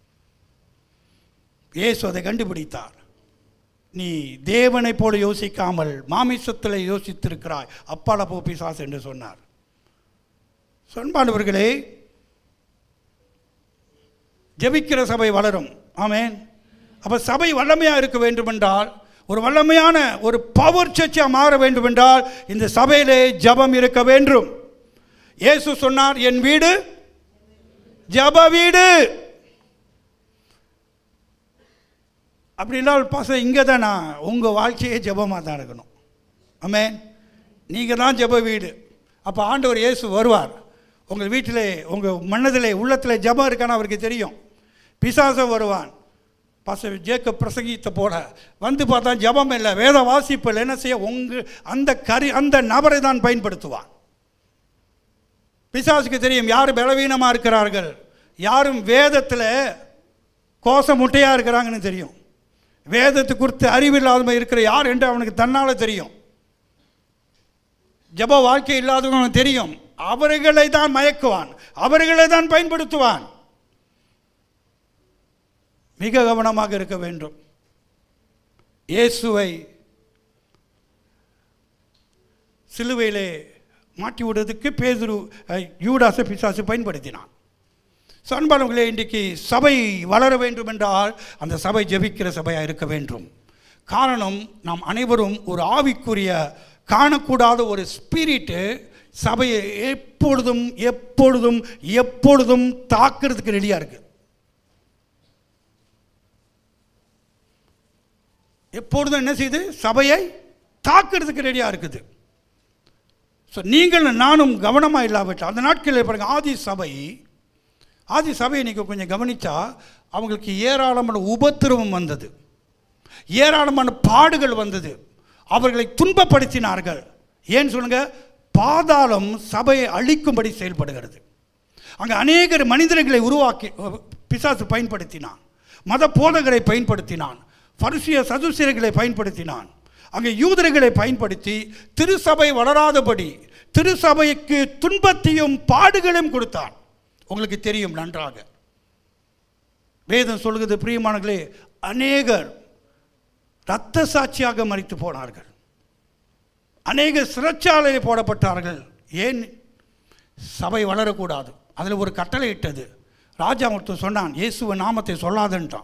இயேசு அதை கண்டுபிடித்தார் நீ தேவனைப் போல யோசிக்காமல் மாமிசத்தில் யோசித்திருக்கிறாய் அப்பால போ பிசாசு என்று சொன்னார் சொன்பானவர்களே ஜெபிக்கிற சபை வளரும் ஆமென் அப்போ சபை வல்லமையாக இருக்க வேண்டுமென்றால் ஒரு வல்லமையான ஒரு பவர் சர்ச்சாக மாற வேண்டுமென்றால் இந்த சபையிலே ஜெபம் இருக்க வேண்டும் இயேசு சொன்னார் என் வீடு ஜெப வீடு அப்படின்னா பாச இங்கே தான் நான் உங்கள் வாழ்க்கையே ஜெபமாக தான் இருக்கணும் ஆமென் நீங்கள் தான் ஜெப வீடு அப்போ ஆண்டவர் இயேசு வருவார் உங்கள் வீட்டிலே உங்கள் மனதிலே உள்ளத்தில் ஜெபம் இருக்கான்னு அவருக்கு தெரியும் பிசாசம் வருவான் பாச ஜேக்க பிரசங்கித்த போல வந்து பார்த்தா ஜெபம் இல்லை வேத வாசிப்பு இல்லை என்ன செய்ய உங்கள் அந்த கரி அந்த நபரை தான் பயன்படுத்துவான் பிசாசுக்கு தெரியும் யார் பலவீனமாக இருக்கிறார்கள் யாரும் வேதத்தில் கோச முட்டையாக இருக்கிறாங்கன்னு தெரியும் வேதத்தை குறித்து அறிவில்லாதவங்க இருக்கிற யார் என்று அவனுக்கு தன்னால் தெரியும் ஜப வாழ்க்கை இல்லாதவங்க அவனுக்கு தெரியும் அவர்களை தான் மயக்குவான் அவர்களை தான் பயன்படுத்துவான் மிக கவனமாக இருக்க வேண்டும் இயேசுவை சிலுவையிலே மாட்டி விடுறதுக்கு பேதுரு அஹ், யூதாச பிசாசு பயன்படுத்தினான் ஸோ அன்பானவர்களே இன்றைக்கு சபை வளர வேண்டும் என்றால் அந்த சபை ஜெபிக்கிற சபையாக இருக்க வேண்டும் காரணம் நாம் அனைவரும் ஒரு ஆவிக்குரிய காணக்கூடாத ஒரு ஸ்பிரிட்டு சபையை எப்பொழுதும் எப்பொழுதும் எப்பொழுதும் தாக்குறதுக்கு ரெடியாக இருக்குது எப்பொழுதும் என்ன செய்யுது சபையை தாக்குறதுக்கு ரெடியாக இருக்குது ஸோ நீங்கள் நானும் கவனமாக இல்லாவிட்டால் அந்த நாட்களில் பாருங்க ஆதி சபை ஆதி சபையை நீங்கள் கொஞ்சம் கவனித்தா அவங்களுக்கு ஏராளமான உபத்திரவம் வந்தது ஏராளமான பாடுகள் வந்தது அவர்களை துன்பப்படுத்தினார்கள் ஏன் சொல்லுங்க பாதாளம் சபையை அழிக்கும்படி செயல்படுகிறது அங்கே அநேகர் மனிதர்களை உருவாக்கி பிசாசு பயன்படுத்தினான் மத போதகரை பயன்படுத்தினான் பரிசிய சதுசியர்களை பயன்படுத்தினான் அங்கே யூதர்களை பயன்படுத்தி திருசபை வளராதபடி திருசபைக்கு துன்பத்தையும் பாடுகளையும் கொடுத்தான் உங்களுக்கு தெரியும் நன்றாக வேதம் சொல்கிறது பிரியமானங்களே அநேகர் இரத்த சாட்சியாக மறித்து போனார்கள் அநேக சிறைச்சாலையில் போடப்பட்டார்கள் ஏன் சபை வளரக்கூடாது அதில் ஒரு கட்டளை இட்டது ராஜா ஒருத்தன் சொன்னான் இயேசுவின் நாமத்தை சொல்லாதுன்றான்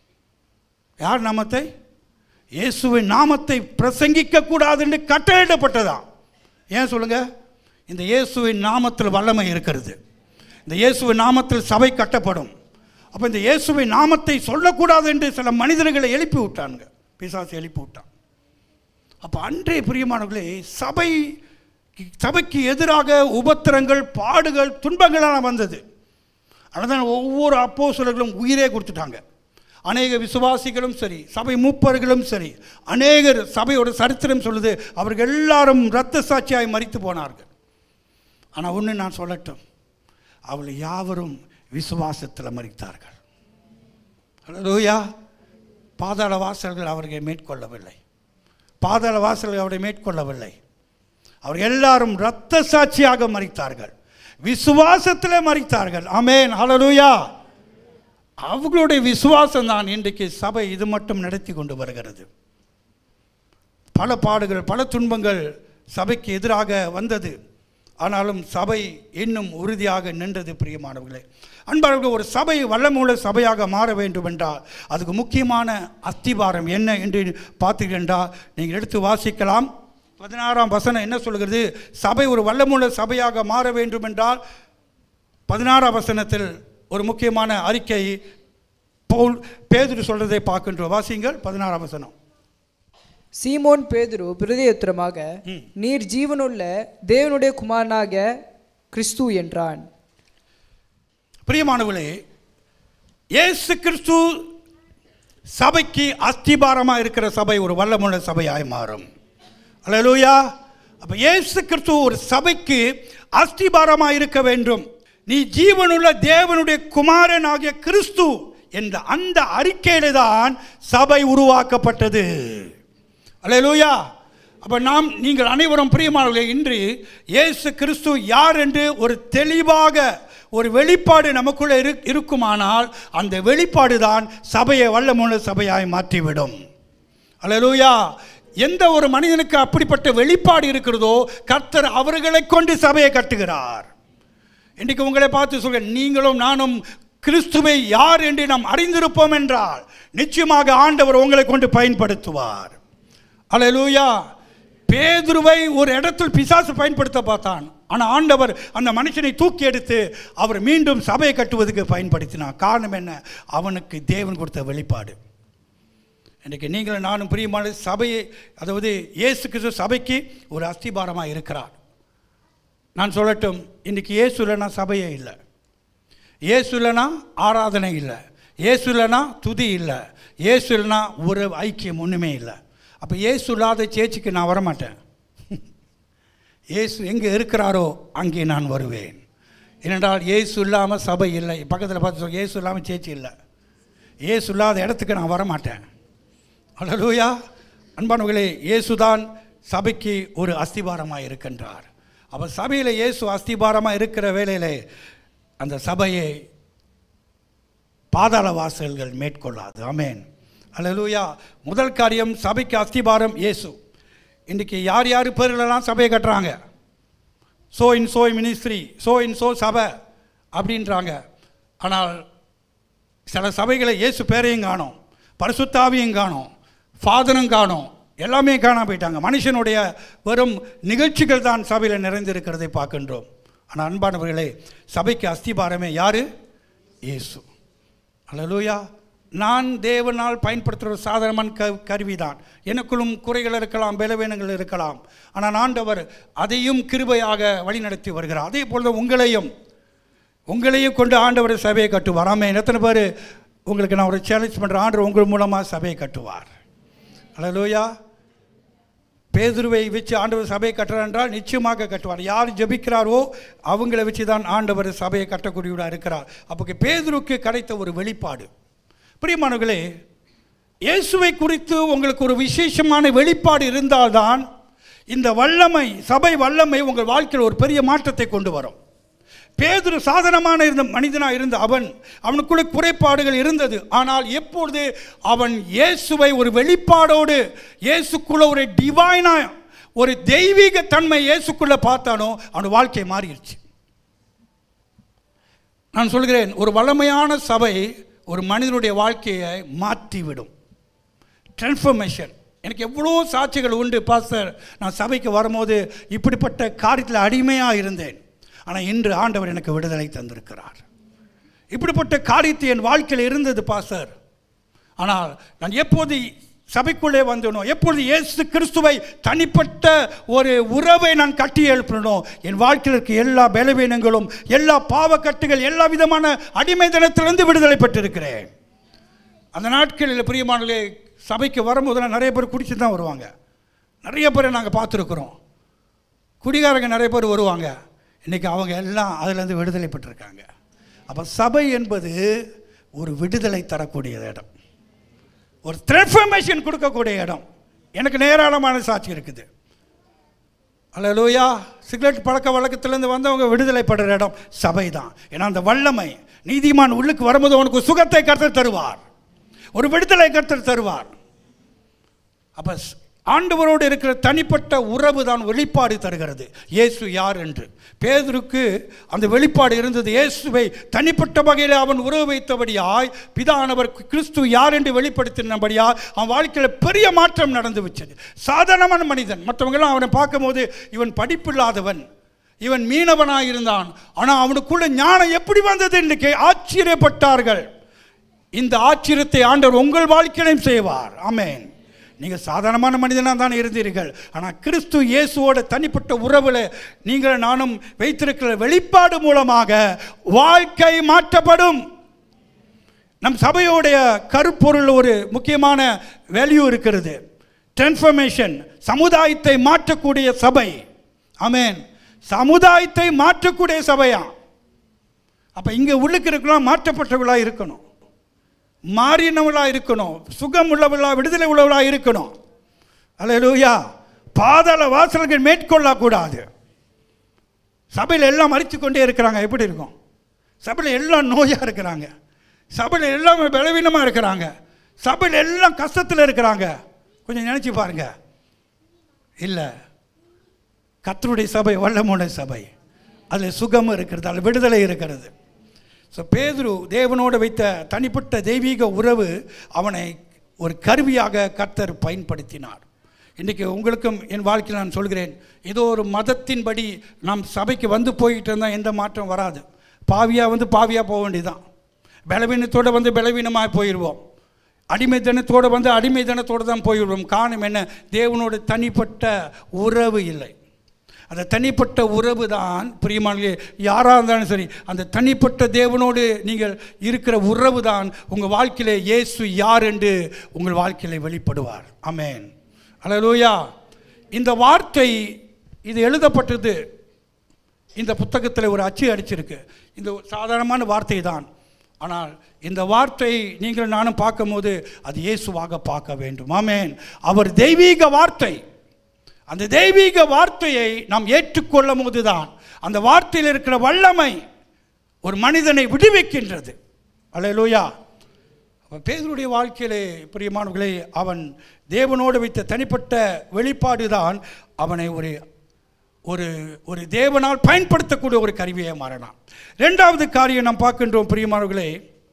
யார் நாமத்தை இயேசுவின் நாமத்தை பிரசங்கிக்க கூடாது என்று கட்டளையிடப்பட்டதா ஏன் சொல்லுங்க இந்த இயேசுவின் நாமத்தில் வல்லமை இருக்கிறது இந்த இயேசுவின் நாமத்தில் சபை கட்டப்படும் அப்போ இந்த இயேசுவின் நாமத்தை சொல்லக்கூடாது என்று சில மனிதர்களை எழுப்பி விட்டானுங்க பிசாசு எழுப்பி விட்டான் அப்போ அன்றே பிரியமானவர்களே சபை சபைக்கு எதிராக உபத்திரங்கள் பாடுகள் துன்பங்களான வந்தது அதனால் ஒவ்வொரு அப்போஸ்தலர்களும் உயிரே கொடுத்துட்டாங்க அநேக விசுவாசிகளும் சரி சபை மூப்பர்களும் சரி அநேகர் சபையோட சரித்திரம் சொல்லுது அவர்கள் எல்லாரும் இரத்த சாட்சியாய் மறித்து போனார்கள் ஆனால் ஒன்று நான் சொல்லட்டும் அவள் யாவரும் விசுவாசத்தில் மறித்தார்கள் அல்லேலூயா பாதாள வாசல்கள் அவர்களை மேற்கொள்ளவில்லை பாதாள வாசல்கள் அவரை மேற்கொள்ளவில்லை அவர் எல்லாரும் இரத்த சாட்சியாக மறித்தார்கள் விசுவாசத்தில் மறித்தார்கள் ஆமென் ஹalleluya அவர்களுடைய விசுவாசம் தான் இன்றைக்கு சபை இது மட்டும் நடத்தி கொண்டு வருகிறது பல பாடுகள் பல துன்பங்கள் சபைக்கு எதிராக வந்தது ஆனாலும் சபை இன்னும் உறுதியாக நின்றது பிரியமானவர்களே அன்பாளர்கள் ஒரு சபை வல்லமுள்ள சபையாக மாற வேண்டும் என்றால் அதுக்கு முக்கியமான அஸ்திபாரம் என்ன என்று பார்த்தீர்களா நீங்கள் எடுத்து வாசிக்கலாம் பதினாறாம் வசனம் என்ன சொல்கிறது சபை ஒரு வல்லமுள்ள சபையாக மாற வேண்டும் என்றால் பதினாறாம் வசனத்தில் ஒரு முக்கியமான அறிக்கை பவுல் பேதுரு சொல்றதை பார்க்கின்றோம் வாசிங்கள் பதினாறாம் வசனம் சீமோன் பேதுரு பிரதியுத்தரமாக நீர் ஜீவனுள்ள தேவனுடைய குமாரனாக கிறிஸ்து என்றான் பிரியமானவர்களே இயேசு கிறிஸ்து சபைக்கு அஸ்திபாரமாக இருக்கிற சபை ஒரு வல்லமுள்ள சபையாய் மாறும் அல்லேலூயா அப்போ இயேசு கிறிஸ்து ஒரு சபைக்கு அஸ்திபாரமாக இருக்க வேண்டும் நீ ஜீவனுள்ள தேவனுடைய குமாரனாகிய கிறிஸ்து என்ற அந்த அறிக்கையில தான் சபை உருவாக்கப்பட்டது அல்லேலூயா அப்போ நாம் நீங்கள் அனைவரும் பிரியமானவர்களே இன்று இயேசு கிறிஸ்து யார் என்று ஒரு தெளிவாக ஒரு வெளிப்பாடு நமக்குள்ளே இரு இருக்குமானால் அந்த வெளிப்பாடு தான் சபையை வல்லமுள்ள சபையாய் மாற்றிவிடும் அல்லேலூயா எந்த ஒரு மனிதனுக்கு அப்படிப்பட்ட வெளிப்பாடு இருக்கிறதோ கர்த்தர் அவர்களை கொண்டு சபையை கட்டுகிறார் இன்றைக்கு உங்களை பார்த்து சொல்க நீங்களும் நானும் கிறிஸ்துவை யார் என்று நாம் அறிந்திருப்போம் என்றால் நிச்சயமாக ஆண்டவர் உங்களை கொண்டு பயன்படுத்துவார் அல்லேலூயா பேதுருவை ஒரு இடத்தில் பிசாசு பயன்படுத்த பார்த்தான் ஆனால் ஆண்டவர் அந்த மனுஷனை தூக்கி எடுத்து அவர் மீண்டும் சபையை கட்டுவதற்கு பயன்படுத்தினார் காரணம் என்ன அவனுக்கு தேவன் கொடுத்த வெளிப்பாடு இன்றைக்கு நீங்களும் நானும் பிரியமான சபையை அதாவது இயேசு கிறிஸ்து சபைக்கு ஒரு அஸ்திபாரமாக இருக்கிறார் நான் சொல்லட்டும் இன்றைக்கி இயேசு இல்லைனா சபையே இல்லை இயேசு இல்லைனா ஆராதனை இல்லை இயேசு இல்லைனா துதி இல்லை இயேசு இல்லைனா ஒரு ஐக்கியம் ஒன்றுமே இல்லை அப்போ இயேசு இல்லாத சேச்சிக்கு நான் வரமாட்டேன் இயேசு எங்கே இருக்கிறாரோ அங்கே நான் வருவேன் ஏனென்றால் இயேசு இல்லாமல் சபை இல்லை பக்கத்தில் பார்த்து சொல்ல இயேசு இல்லாமல் சேச்சி இல்லை இயேசு இல்லாத இடத்துக்கு நான் வரமாட்டேன் அல்லலூயா அன்பானவர்களே இயேசுதான் சபைக்கு ஒரு அஸ்திபாரமாக இருக்கின்றார் அப்போ சபையில் இயேசு அஸ்திபாரமாக இருக்கிற வேளையிலே அந்த சபையை பாதாள வாசல்கள் மேற்கொள்ளாது ஆமென் அல்லேலூயா முதல் காரியம் சபைக்கு அஸ்திபாரம் இயேசு இன்றைக்கி யார் யார் பேர்களெல்லாம் சபையை கட்டுறாங்க so and so ministry so and so சபை அப்படின்றாங்க ஆனால் சில சபைகளை இயேசு பேரையும் காணோம் பரிசுத்தாவியும் காணோம் ஃபாதரும் காணோம் எல்லாமே காணாம போயிட்டாங்க மனுஷனுடைய வெறும் நிகழ்ச்சிகள் தான் சபையில் நிறைந்திருக்கிறதை பார்க்கின்றோம் ஆனால் அன்பானவர்களே சபைக்கு அஸ்திபாரமே யாரு இயேசு அல்லேலூயா நான் தேவனால் பயன்படுத்துகிற ஒரு சாதாரணமான க கருவிதான் எனக்குள்ளும் குறைகள் இருக்கலாம் பலவீனங்கள் இருக்கலாம் ஆனால் ஆண்டவர் அதையும் கிருபையாக வழிநடத்தி வருகிறார் அதே போல உங்களையும் உங்களையும் கொண்டு ஆண்டவர் சபையை கட்டுவார் ஆமே எத்தனை பேர் உங்களுக்கு நான் ஒரு சேலஞ்ச் பண்ணுற ஆண்டவர் உங்கள் மூலமாக சபையை கட்டுவார் அல்லேலூயா பேதுருவை வச்சு ஆண்டவர் சபையை கட்டுறார் என்றால் நிச்சயமாக கட்டுவார் யார் ஜெபிக்கிறாரோ அவங்கள வச்சு தான் ஆண்டவர் சபையை கட்டக்கூடியவராக இருக்கிறார் அப்போ பேதுருக்கு கிடைத்த ஒரு வெளிப்பாடு பிரியமானவர்களே இயேசுவை குறித்து உங்களுக்கு ஒரு விசேஷமான வெளிப்பாடு இருந்தால்தான் இந்த வல்லமை சபை வல்லமை உங்கள் வாழ்க்கையில் ஒரு பெரிய மாற்றத்தை கொண்டு வரும் பேதுரு சாதனமான இருந்த மனிதனாக இருந்த அவன் அவனுக்குள்ளே குறைபாடுகள் இருந்தது ஆனால் எப்பொழுது அவன் இயேசுவை ஒரு வெளிப்பாடோடு இயேசுக்குள்ள ஒரு டிவைனா ஒரு தெய்வீக தன்மை இயேசுக்குள்ள பார்த்தானோ அவன் வாழ்க்கை மாறிடுச்சு நான் சொல்கிறேன் ஒரு வல்லமையான சபை ஒரு மனிதனுடைய வாழ்க்கையை மாற்றிவிடும் டிரான்ஸ்ஃபர்மேஷன் எனக்கு எவ்வளோ சாட்சிகள் உண்டு பாஸ்டர் நான் சபைக்கு வரும்போது இப்படிப்பட்ட காரியத்தில் அடிமையாக இருந்தேன் ஆனால் இன்று ஆண்டவர் எனக்கு விடுதலை தந்திருக்கிறார் இப்படிப்பட்ட காரியத்தை என் வாழ்க்கையில் இருந்தது பாஸ்டர் ஆனால் நான் எப்போது சபைக்குள்ளே வந்தனோ எப்பொழுது இயேசு கிறிஸ்துவை தனிப்பட்ட ஒரு உறவை நான் கட்டி எழுப்பினோ என் வாழ்க்கையில் இருக்க எல்லா பலவீனங்களும் எல்லா பாவக்கட்டுகள் எல்லா விதமான அடிமைத்தனத்திலிருந்து விடுதலை பெற்றிருக்கிறேன் அந்த நாட்களில் பிரியமானே சபைக்கு வரும்போதெல்லாம் நிறைய பேர் குடிச்சு தான் வருவாங்க நிறைய பேரை நாங்கள் பார்த்துருக்குறோம் குடிகாரங்க நிறைய பேர் வருவாங்க இன்றைக்கி அவங்க எல்லாம் அதிலேருந்து விடுதலை பெற்றிருக்காங்க அப்போ சபை என்பது ஒரு விடுதலை தரக்கூடிய இடம் ஒரு டிரான்ஸ்ஃபர்மேஷன் கொடுக்கக்கூடிய இடம் எனக்கு நேராளமான சாட்சி இருக்குது அல்லலூயா சிகரெட் பழக்க வழக்கத்திலேருந்து வந்தவங்க விடுதலை படுற இடம் சபை தான் ஏன்னா அந்த வல்லமை நீதிமான் உள்ளுக்கு வரும்போது அவனுக்கு சுகத்தை கருத்து தருவார் ஒரு விடுதலை கருத்து தருவார் அப்போ ஆண்டவரோடு இருக்கிற தனிப்பட்ட உறவு தான் வெளிப்பாடு தருகிறது இயேசு யார் என்று பேதுருக்கு அந்த வெளிப்பாடு இருந்தது இயேசுவை தனிப்பட்ட வகையில் அவன் உறவு வைத்தபடியாய் பிதானவர் கிறிஸ்து யார் என்று வெளிப்படுத்தினபடியாய் அவன் வாழ்க்கையில் பெரிய மாற்றம் நடந்து வச்சது சாதாரணமான மனிதன் மற்றவங்களாம் அவனை பார்க்கும்போது இவன் படிப்பில்லாதவன் இவன் மீனவனாக இருந்தான் ஆனால் அவனுக்குள்ள ஞானம் எப்படி வந்தது என்று கே ஆச்சரியப்பட்டார்கள் இந்த ஆச்சரியத்தை ஆண்டவர் உங்கள் வாழ்க்கையிலும் செய்வார் ஆமென் நீங்கள் சாதாரணமான மனிதனாக தான் இருந்தீர்கள் ஆனால் கிறிஸ்து இயேசுவோட தனிப்பட்ட உறவில் நீங்கள் நானும் வைத்திருக்கிற வெளிப்பாடு மூலமாக வாழ்க்கை மாற்றப்படும் நம் சபையோடைய கருப்பொருள் ஒரு முக்கியமான வேல்யூ இருக்கிறது டிரான்ஸ்ஃபர்மேஷன் சமுதாயத்தை மாற்றக்கூடிய சபை ஆமென் சமுதாயத்தை மாற்றக்கூடிய சபையா அப்போ இங்கே உள்ளுக்கு இருக்கலாம் மாற்றப்பட்டவர்களாக இருக்கணும் மாறினவளாக இருக்கணும் சுகம் உள்ளவளா விடுதலை உள்ளவளா இருக்கணும் அல்லேலூயா பாதாள வாசல்கள் மேற்கொள்ளக்கூடாது சபையில் எல்லாம் மறித்து கொண்டே இருக்கிறாங்க எப்படி இருக்கும் சபையில் எல்லாம் நோயாக இருக்கிறாங்க சபையில் எல்லாம் பலவீனமாக இருக்கிறாங்க சபையில் எல்லாம் கஷ்டத்தில் இருக்கிறாங்க கொஞ்சம் நினச்சி பாருங்க இல்லை கத்தருடைய சபை வல்லமுடைய சபை அதில் சுகம் இருக்கிறது அதில் விடுதலை இருக்கிறது ஸோ பேதுரு தேவனோடு வைத்த தனிப்பட்ட தெய்வீக உறவு அவனை ஒரு கருவியாக கர்த்தர் பயன்படுத்தினார் இன்றைக்கி உங்களுக்கும் என் வாழ்க்கையில் நான் சொல்கிறேன் ஏதோ ஒரு மதத்தின்படி நாம் சபைக்கு வந்து போயிட்டு இருந்தால் எந்த மாற்றம் வராது பாவியாக வந்து பாவியாக போக வேண்டியதுதான் பலவீனத்தோடு வந்து பலவீனமாக போயிடுவோம் அடிமைத்தனத்தோடு வந்து அடிமைத்தனத்தோடு தான் போயிடுவோம் காரணம் என்ன தேவனோட தனிப்பட்ட உறவு இல்லை அந்த தனிப்பட்ட உறவு தான் பிரியமானே யாராக இருந்தாலும் சரி அந்த தனிப்பட்ட தேவனோடு நீங்கள் இருக்கிற உறவு தான் உங்கள் வாழ்க்கையில இயேசு யார் என்று உங்கள் வாழ்க்கையில வெளிப்படுவார் அமேன் அல்லேலூயா இந்த வார்த்தை இது எழுதப்பட்டது இந்த புத்தகத்தில் ஒரு அச்சு அடிச்சிருக்கு இந்த ஒரு சாதாரணமான வார்த்தை தான் ஆனால் இந்த வார்த்தை நீங்கள் நானும் பார்க்கும்போது அது இயேசுவாக பார்க்க வேண்டும் ஆமேன் அவர் தெய்வீக வார்த்தை அந்த தெய்வீக வார்த்தையை நாம் ஏற்றுக்கொள்ளும் போதுதான் அந்த வார்த்தையில் இருக்கிற வல்லமை ஒரு மனிதனை விடுவிக்கின்றது அல்லேலூயா அப்போ பேதருடைய வாழ்க்கையிலே பிரியமானவர்களே அவன் தேவனோடு வைத்த தனிப்பட்ட வெளிப்பாடு தான் அவனை ஒரு ஒரு ஒரு தேவனால் பயன்படுத்தக்கூடிய ஒரு கருவியை மாறினான் ரெண்டாவது காரியம் நாம் பார்க்கின்றோம் பிரியமானவர்களே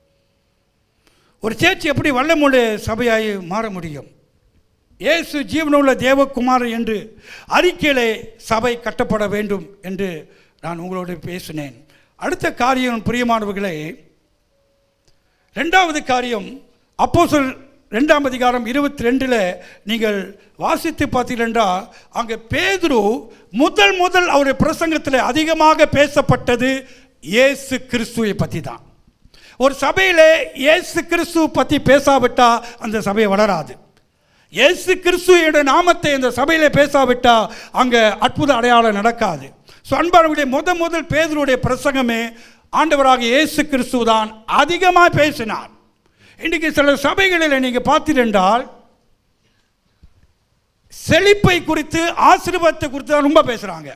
ஒரு சேர்ச்சி எப்படி வல்லமுடைய சபையாய் மாற முடியும் இயேசு ஜீவனுள்ள தேவகுமாரன் என்று அறிக்கையிலே சபை கட்டப்பட வேண்டும் என்று நான் உங்களோடு பேசினேன் அடுத்த காரியம் பிரியமானவர்களே ரெண்டாவது காரியம் அப்போஸ்தலர் ரெண்டாம் அதிகாரம் இருபத்தி ரெண்டில் நீங்கள் வாசித்து பார்த்தீங்கன்னா அங்கே பேதுரு முதல் முதல் அவருடைய பிரசங்கத்தில் அதிகமாக பேசப்பட்டது இயேசு கிறிஸ்துவை பற்றி தான் ஒரு சபையில் இயேசு கிறிஸ்துவை பற்றி பேசாவிட்டா அந்த சபை வளராது இயேசு கிறிஸ்துவோட நாமத்தை இந்த சபையில் பேசாவிட்டா அங்கே அற்புத அடையாளம் நடக்காது ஸோ அன்பானவர்களே முத முதல் பேதருடைய பிரசங்கமே ஆண்டவராக இயேசு கிறிஸ்து தான் அதிகமாக பேசினார் இன்றைக்கு சில சபைகளில் நீங்கள் பார்த்தீரென்றால் செழிப்பை குறித்து ஆசீர்வாதத்தை குறித்து தான் ரொம்ப பேசுகிறாங்க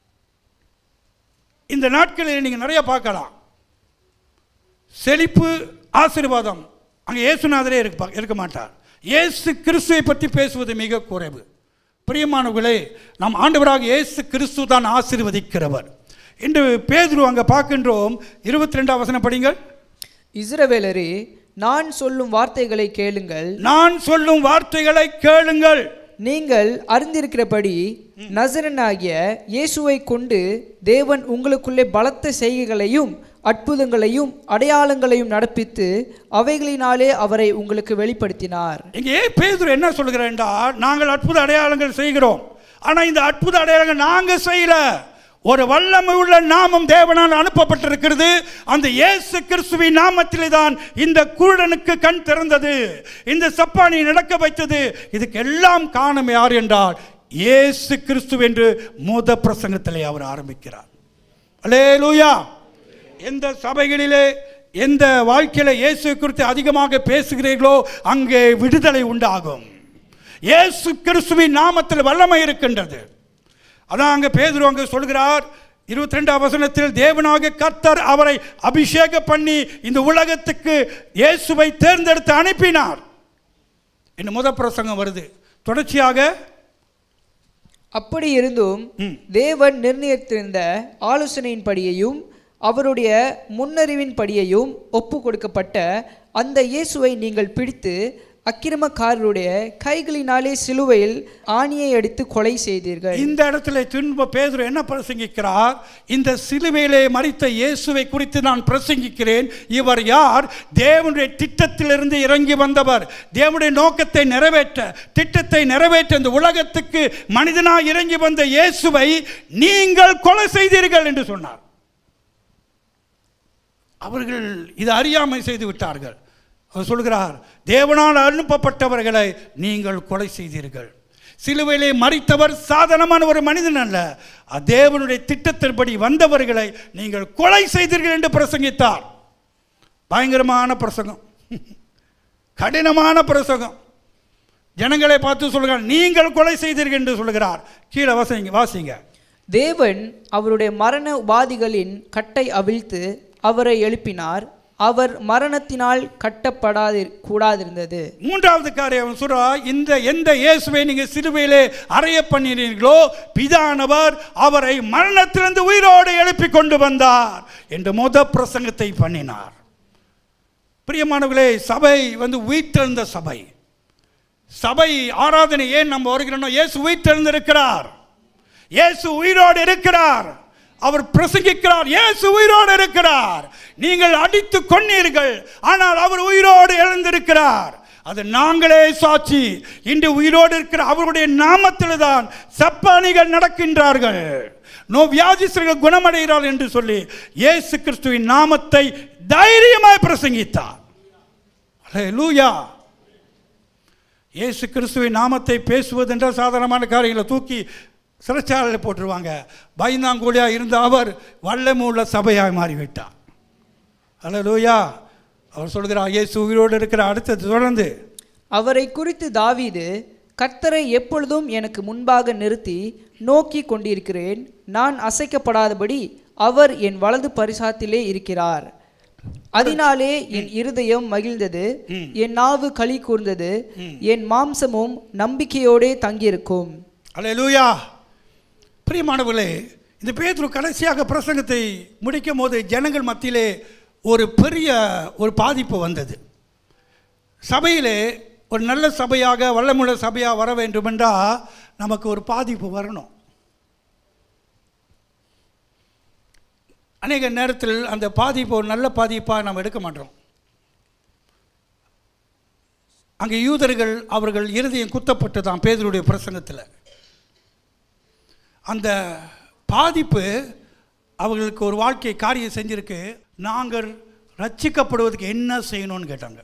இந்த நாட்களில் நீங்கள் நிறைய பார்க்கலாம் செழிப்பு ஆசீர்வாதம் அங்கே இயேசுநாதரே இருக்க இருக்க மாட்டார் இயேசு கிறிஸ்துவை பற்றி பேசுவது மிக குறைவு பிரியமானவர்களே நாம் ஆண்டவராக இயேசு கிறிஸ்து தான் ஆசீர்வதிக்கிறவர் இன்று பேதுரு அங்கே பார்க்கின்றோம் இருபத்தி ரெண்டாம் வசனம் படிங்கள் இஸ்ரவேலரே நான் சொல்லும் வார்த்தைகளை கேளுங்கள் நான் சொல்லும் வார்த்தைகளை கேளுங்கள் நீங்கள் அறிந்திருக்கிறபடி நசரனாகிய இயேசுவை கொண்டு தேவன் உங்களுக்குள்ளே பலத்த செய்கைகளையும் அற்புதங்களையும் அடையாளங்களையும் நடப்பித்து அவைகளினாலே அவரை உங்களுக்கு வெளிப்படுத்தினார் இங்கே பேதுரு என்ன சொல்கிறேன் என்றால் நாங்கள் அற்புத அடையாளங்கள் செய்கிறோம் ஆனால் இந்த அற்புத அடையாளங்கள் நாங்கள் செய்யல ஒரு வல்லமை உள்ள நாமம் தேவனால் அனுப்பப்பட்டிருக்கிறது அந்த இயேசு கிறிஸ்துவின் நாமத்திலே தான் இந்த குருடனுக்கு கண் திறந்தது இந்த சப்பானி நடக்க வைத்தது இதுக்கு எல்லாம் காரணம் யார் என்றால் இயேசு கிறிஸ்து என்று மூத பிரசங்கத்திலே அவர் ஆரம்பிக்கிறார் அல்லேலூயா எந்த சபைகளிலே எந்த வாழ்க்கையில் இயேசு குறித்து அதிகமாக பேசுகிறீர்களோ அங்கே விடுதலை உண்டாகும் இயேசு கிறிஸ்துவின் நாமத்தில் வல்லமை இருக்கின்றது அதான் அங்கே பேதுரு அங்கே சொல்கிறார் இருபத்தி ரெண்டாம் வசனத்தில் தேவனாக கர்த்தர் அவரை அபிஷேகம் பண்ணி இந்த உலகத்துக்கு இயேசுவை தேர்ந்தெடுத்து அனுப்பினார் இன்னும் முத பிரசங்கம் வருது தொடர்ச்சியாக அப்படி இருந்தும் ம். தேவன் நிர்ணயித்திருந்த ஆலோசனையின்படியையும் அவருடைய முன்னறிவின் படியையும் ஒப்பு கொடுக்கப்பட்ட அந்த இயேசுவை நீங்கள் பிடித்து அக்கிரமக்காரருடைய கைகளினாலே சிலுவையில் ஆணியை அடித்து கொலை செய்தீர்கள் இந்த இடத்துல திரும்ப பேதுரு என்ன பிரசங்கிக்கிறார் இந்த சிலுவையிலே மறித்த இயேசுவை குறித்து நான் பிரசங்கிக்கிறேன் இவர் யார் தேவனுடைய திட்டத்திலிருந்து இறங்கி வந்தவர் தேவனுடைய நோக்கத்தை நிறைவேற்ற திட்டத்தை நிறைவேற்ற இந்த உலகத்துக்கு மனிதனாய் இறங்கி வந்த இயேசுவை நீங்கள் கொலை செய்தீர்கள் என்று சொன்னார் அவர்கள் இது அறியாமை செய்து விட்டார்கள் அவர் சொல்கிறார் தேவனால் அனுப்பப்பட்டவர்களை நீங்கள் கொலை செய்தீர்கள் சிலுவையிலே மறித்தவர் சாதாரணமான ஒரு மனிதன் அல்ல அ- தேவனுடைய திட்டத்தின்படி வந்தவர்களை நீங்கள் கொலை செய்தீர்கள் என்று பிரசங்கித்தார் பயங்கரமான பிரசங்கம் கடினமான பிரசங்கம் ஜனங்களை பார்த்து சொல்கிறார் நீங்கள் கொலை செய்தீர்கள் என்று சொல்கிறார் கீழே வாசிங்க வாசிங்க தேவன் அவருடைய மரண உபாதிகளின் கட்டை அவிழ்த்து அவரை எழுப்பினார் அவர் மரணத்தினால் கட்டப்படாதி கூடாதிருந்தது மூன்றாவது காரியம் அவன் சொல்றா இந்த எந்த இயேசுவை நீங்க சிலுவையிலே அறைய பண்ணினீர்களோ பிதானவர் அவரை மரணத்திலிருந்து உயிரோடு எழுப்பி கொண்டு வந்தார் என்று முத பிரசங்கத்தை பண்ணினார் பிரியமானவர்களே சபை வந்து உயிர்த்தெழுந்த சபை சபை ஆராதனை ஏன் நம்ம வருகிறோம் இயேசு உயிர்த்தெழுந்திருக்கிறார் இயேசு உயிரோடு இருக்கிறார் அவர் பிரசங்கிக்கிறார் இயேசு உயிரோடு இருக்கிறார் நீங்கள் அடித்து கொன்னீர்கள் ஆனால் அவர் உயிரோடு எழுந்திருக்கிறார் அது நாங்களே சாட்சி இன்று உயிரோடு இருக்கிற அவருடைய நாமத்தில் தான் சப்பானிகள் நடக்கின்றார்கள் நோ வியாதிஸ்தர்கள் குணமடைகிறார் என்று சொல்லி இயேசு கிறிஸ்துவின் நாமத்தை தைரியமாய் பிரசங்கித்தார் லூயா இயேசு கிறிஸ்துவின் நாமத்தை பேசுவது என்ற சாதாரணமான காரியங்களை தூக்கி சிறைச்சாலையில் போட்டுருவாங்க பயந்தாங்கூலியாக இருந்த அவர் வல்லமுள்ள சபையாய் மாறிவிட்டார் அல்லேலூயா அவர் சொல்கிறார் இயேசு உயிரோடு இருக்கிற அடுத்தது தொடர்ந்து அவரை குறித்து தாவீது கர்த்தரை எப்பொழுதும் எனக்கு முன்பாக நிறுத்தி நோக்கி கொண்டிருக்கிறேன் நான் அசைக்கப்படாதபடி அவர் என் வலது பரிசாத்திலே இருக்கிறார் அதனாலே என் இருதயம் மகிழ்ந்தது என் நாவு களி கூர்ந்தது என் மாம்சமும் நம்பிக்கையோடே தங்கியிருக்கும் அல்லேலூயா பிரியமானவர்களே இந்த பேதுரு கடைசியாக பிரசங்கத்தை முடிக்கும் போது ஜனங்கள் மத்தியிலே ஒரு பெரிய ஒரு பாதிப்பு வந்தது சபையிலே ஒரு நல்ல சபையாக வல்லமுள்ள சபையாக வர வேண்டுமென்றால் நமக்கு ஒரு பாதிப்பு வரணும் அநேக நேரத்தில் அந்த பாதிப்பு ஒரு நல்ல பாதிப்பாக நம்ம எடுக்க மாட்டோம் அங்கே யூதர்கள் அவர்கள் இருதயம் குத்தப்பட்டு தான் பேதருடைய பிரசங்கத்தில் அந்த பாதிப்பு அவர்களுக்கு ஒரு வாழ்க்கை காரியம் செஞ்சிருக்கு நாங்கள் ரட்சிக்கப்படுவதற்கு என்ன செய்யணும்னு கேட்டாங்க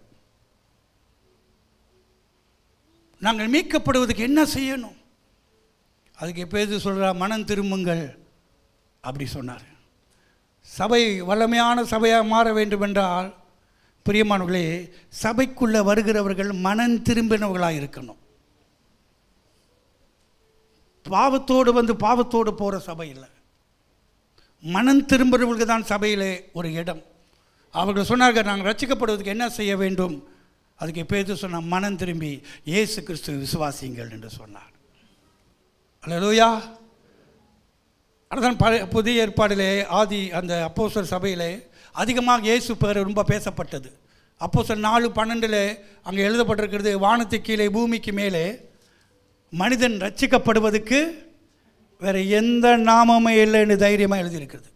நாங்கள் மீட்கப்படுவதற்கு என்ன செய்யணும் அதுக்கு எப்போது சொல்கிறா மனம் திரும்புங்கள் அப்படி சொன்னார் சபை வல்லமையான சபையாக மாற வேண்டுமென்றால் பிரியமானவர்களே சபைக்குள்ளே வருகிறவர்கள் மனம் திரும்பினவர்களாக இருக்கணும் பாவத்தோடு வந்து பாவத்தோடு போகிற சபை இல்லை மனம் திரும்புறவர்களுக்கு தான் சபையிலே ஒரு இடம் அவர்கள் சொன்னார்கள் நாங்கள் ரட்சிக்கப்படுவதற்கு என்ன செய்ய வேண்டும் அதுக்கு பேர் சொன்ன மனம் திரும்பி இயேசு கிறிஸ்து விசுவாசிங்கள் என்று சொன்னார் அல்லேலூயா அதுதான் பழைய புதிய ஏற்பாடிலே ஆதி அந்த அப்போஸ்தலர் சபையிலே அதிகமாக இயேசு பேர் ரொம்ப பேசப்பட்டது அப்போஸ்தலர் நாலு பன்னெண்டில் அங்கே எழுதப்பட்டிருக்கிறது வானத்துக்கு கீழே பூமிக்கு மேலே மனிதன் ரட்சிக்கப்படுவதற்கு வேற எந்த நாமமே இல்லைன்னு தைரியமாக எழுதியிருக்கிறது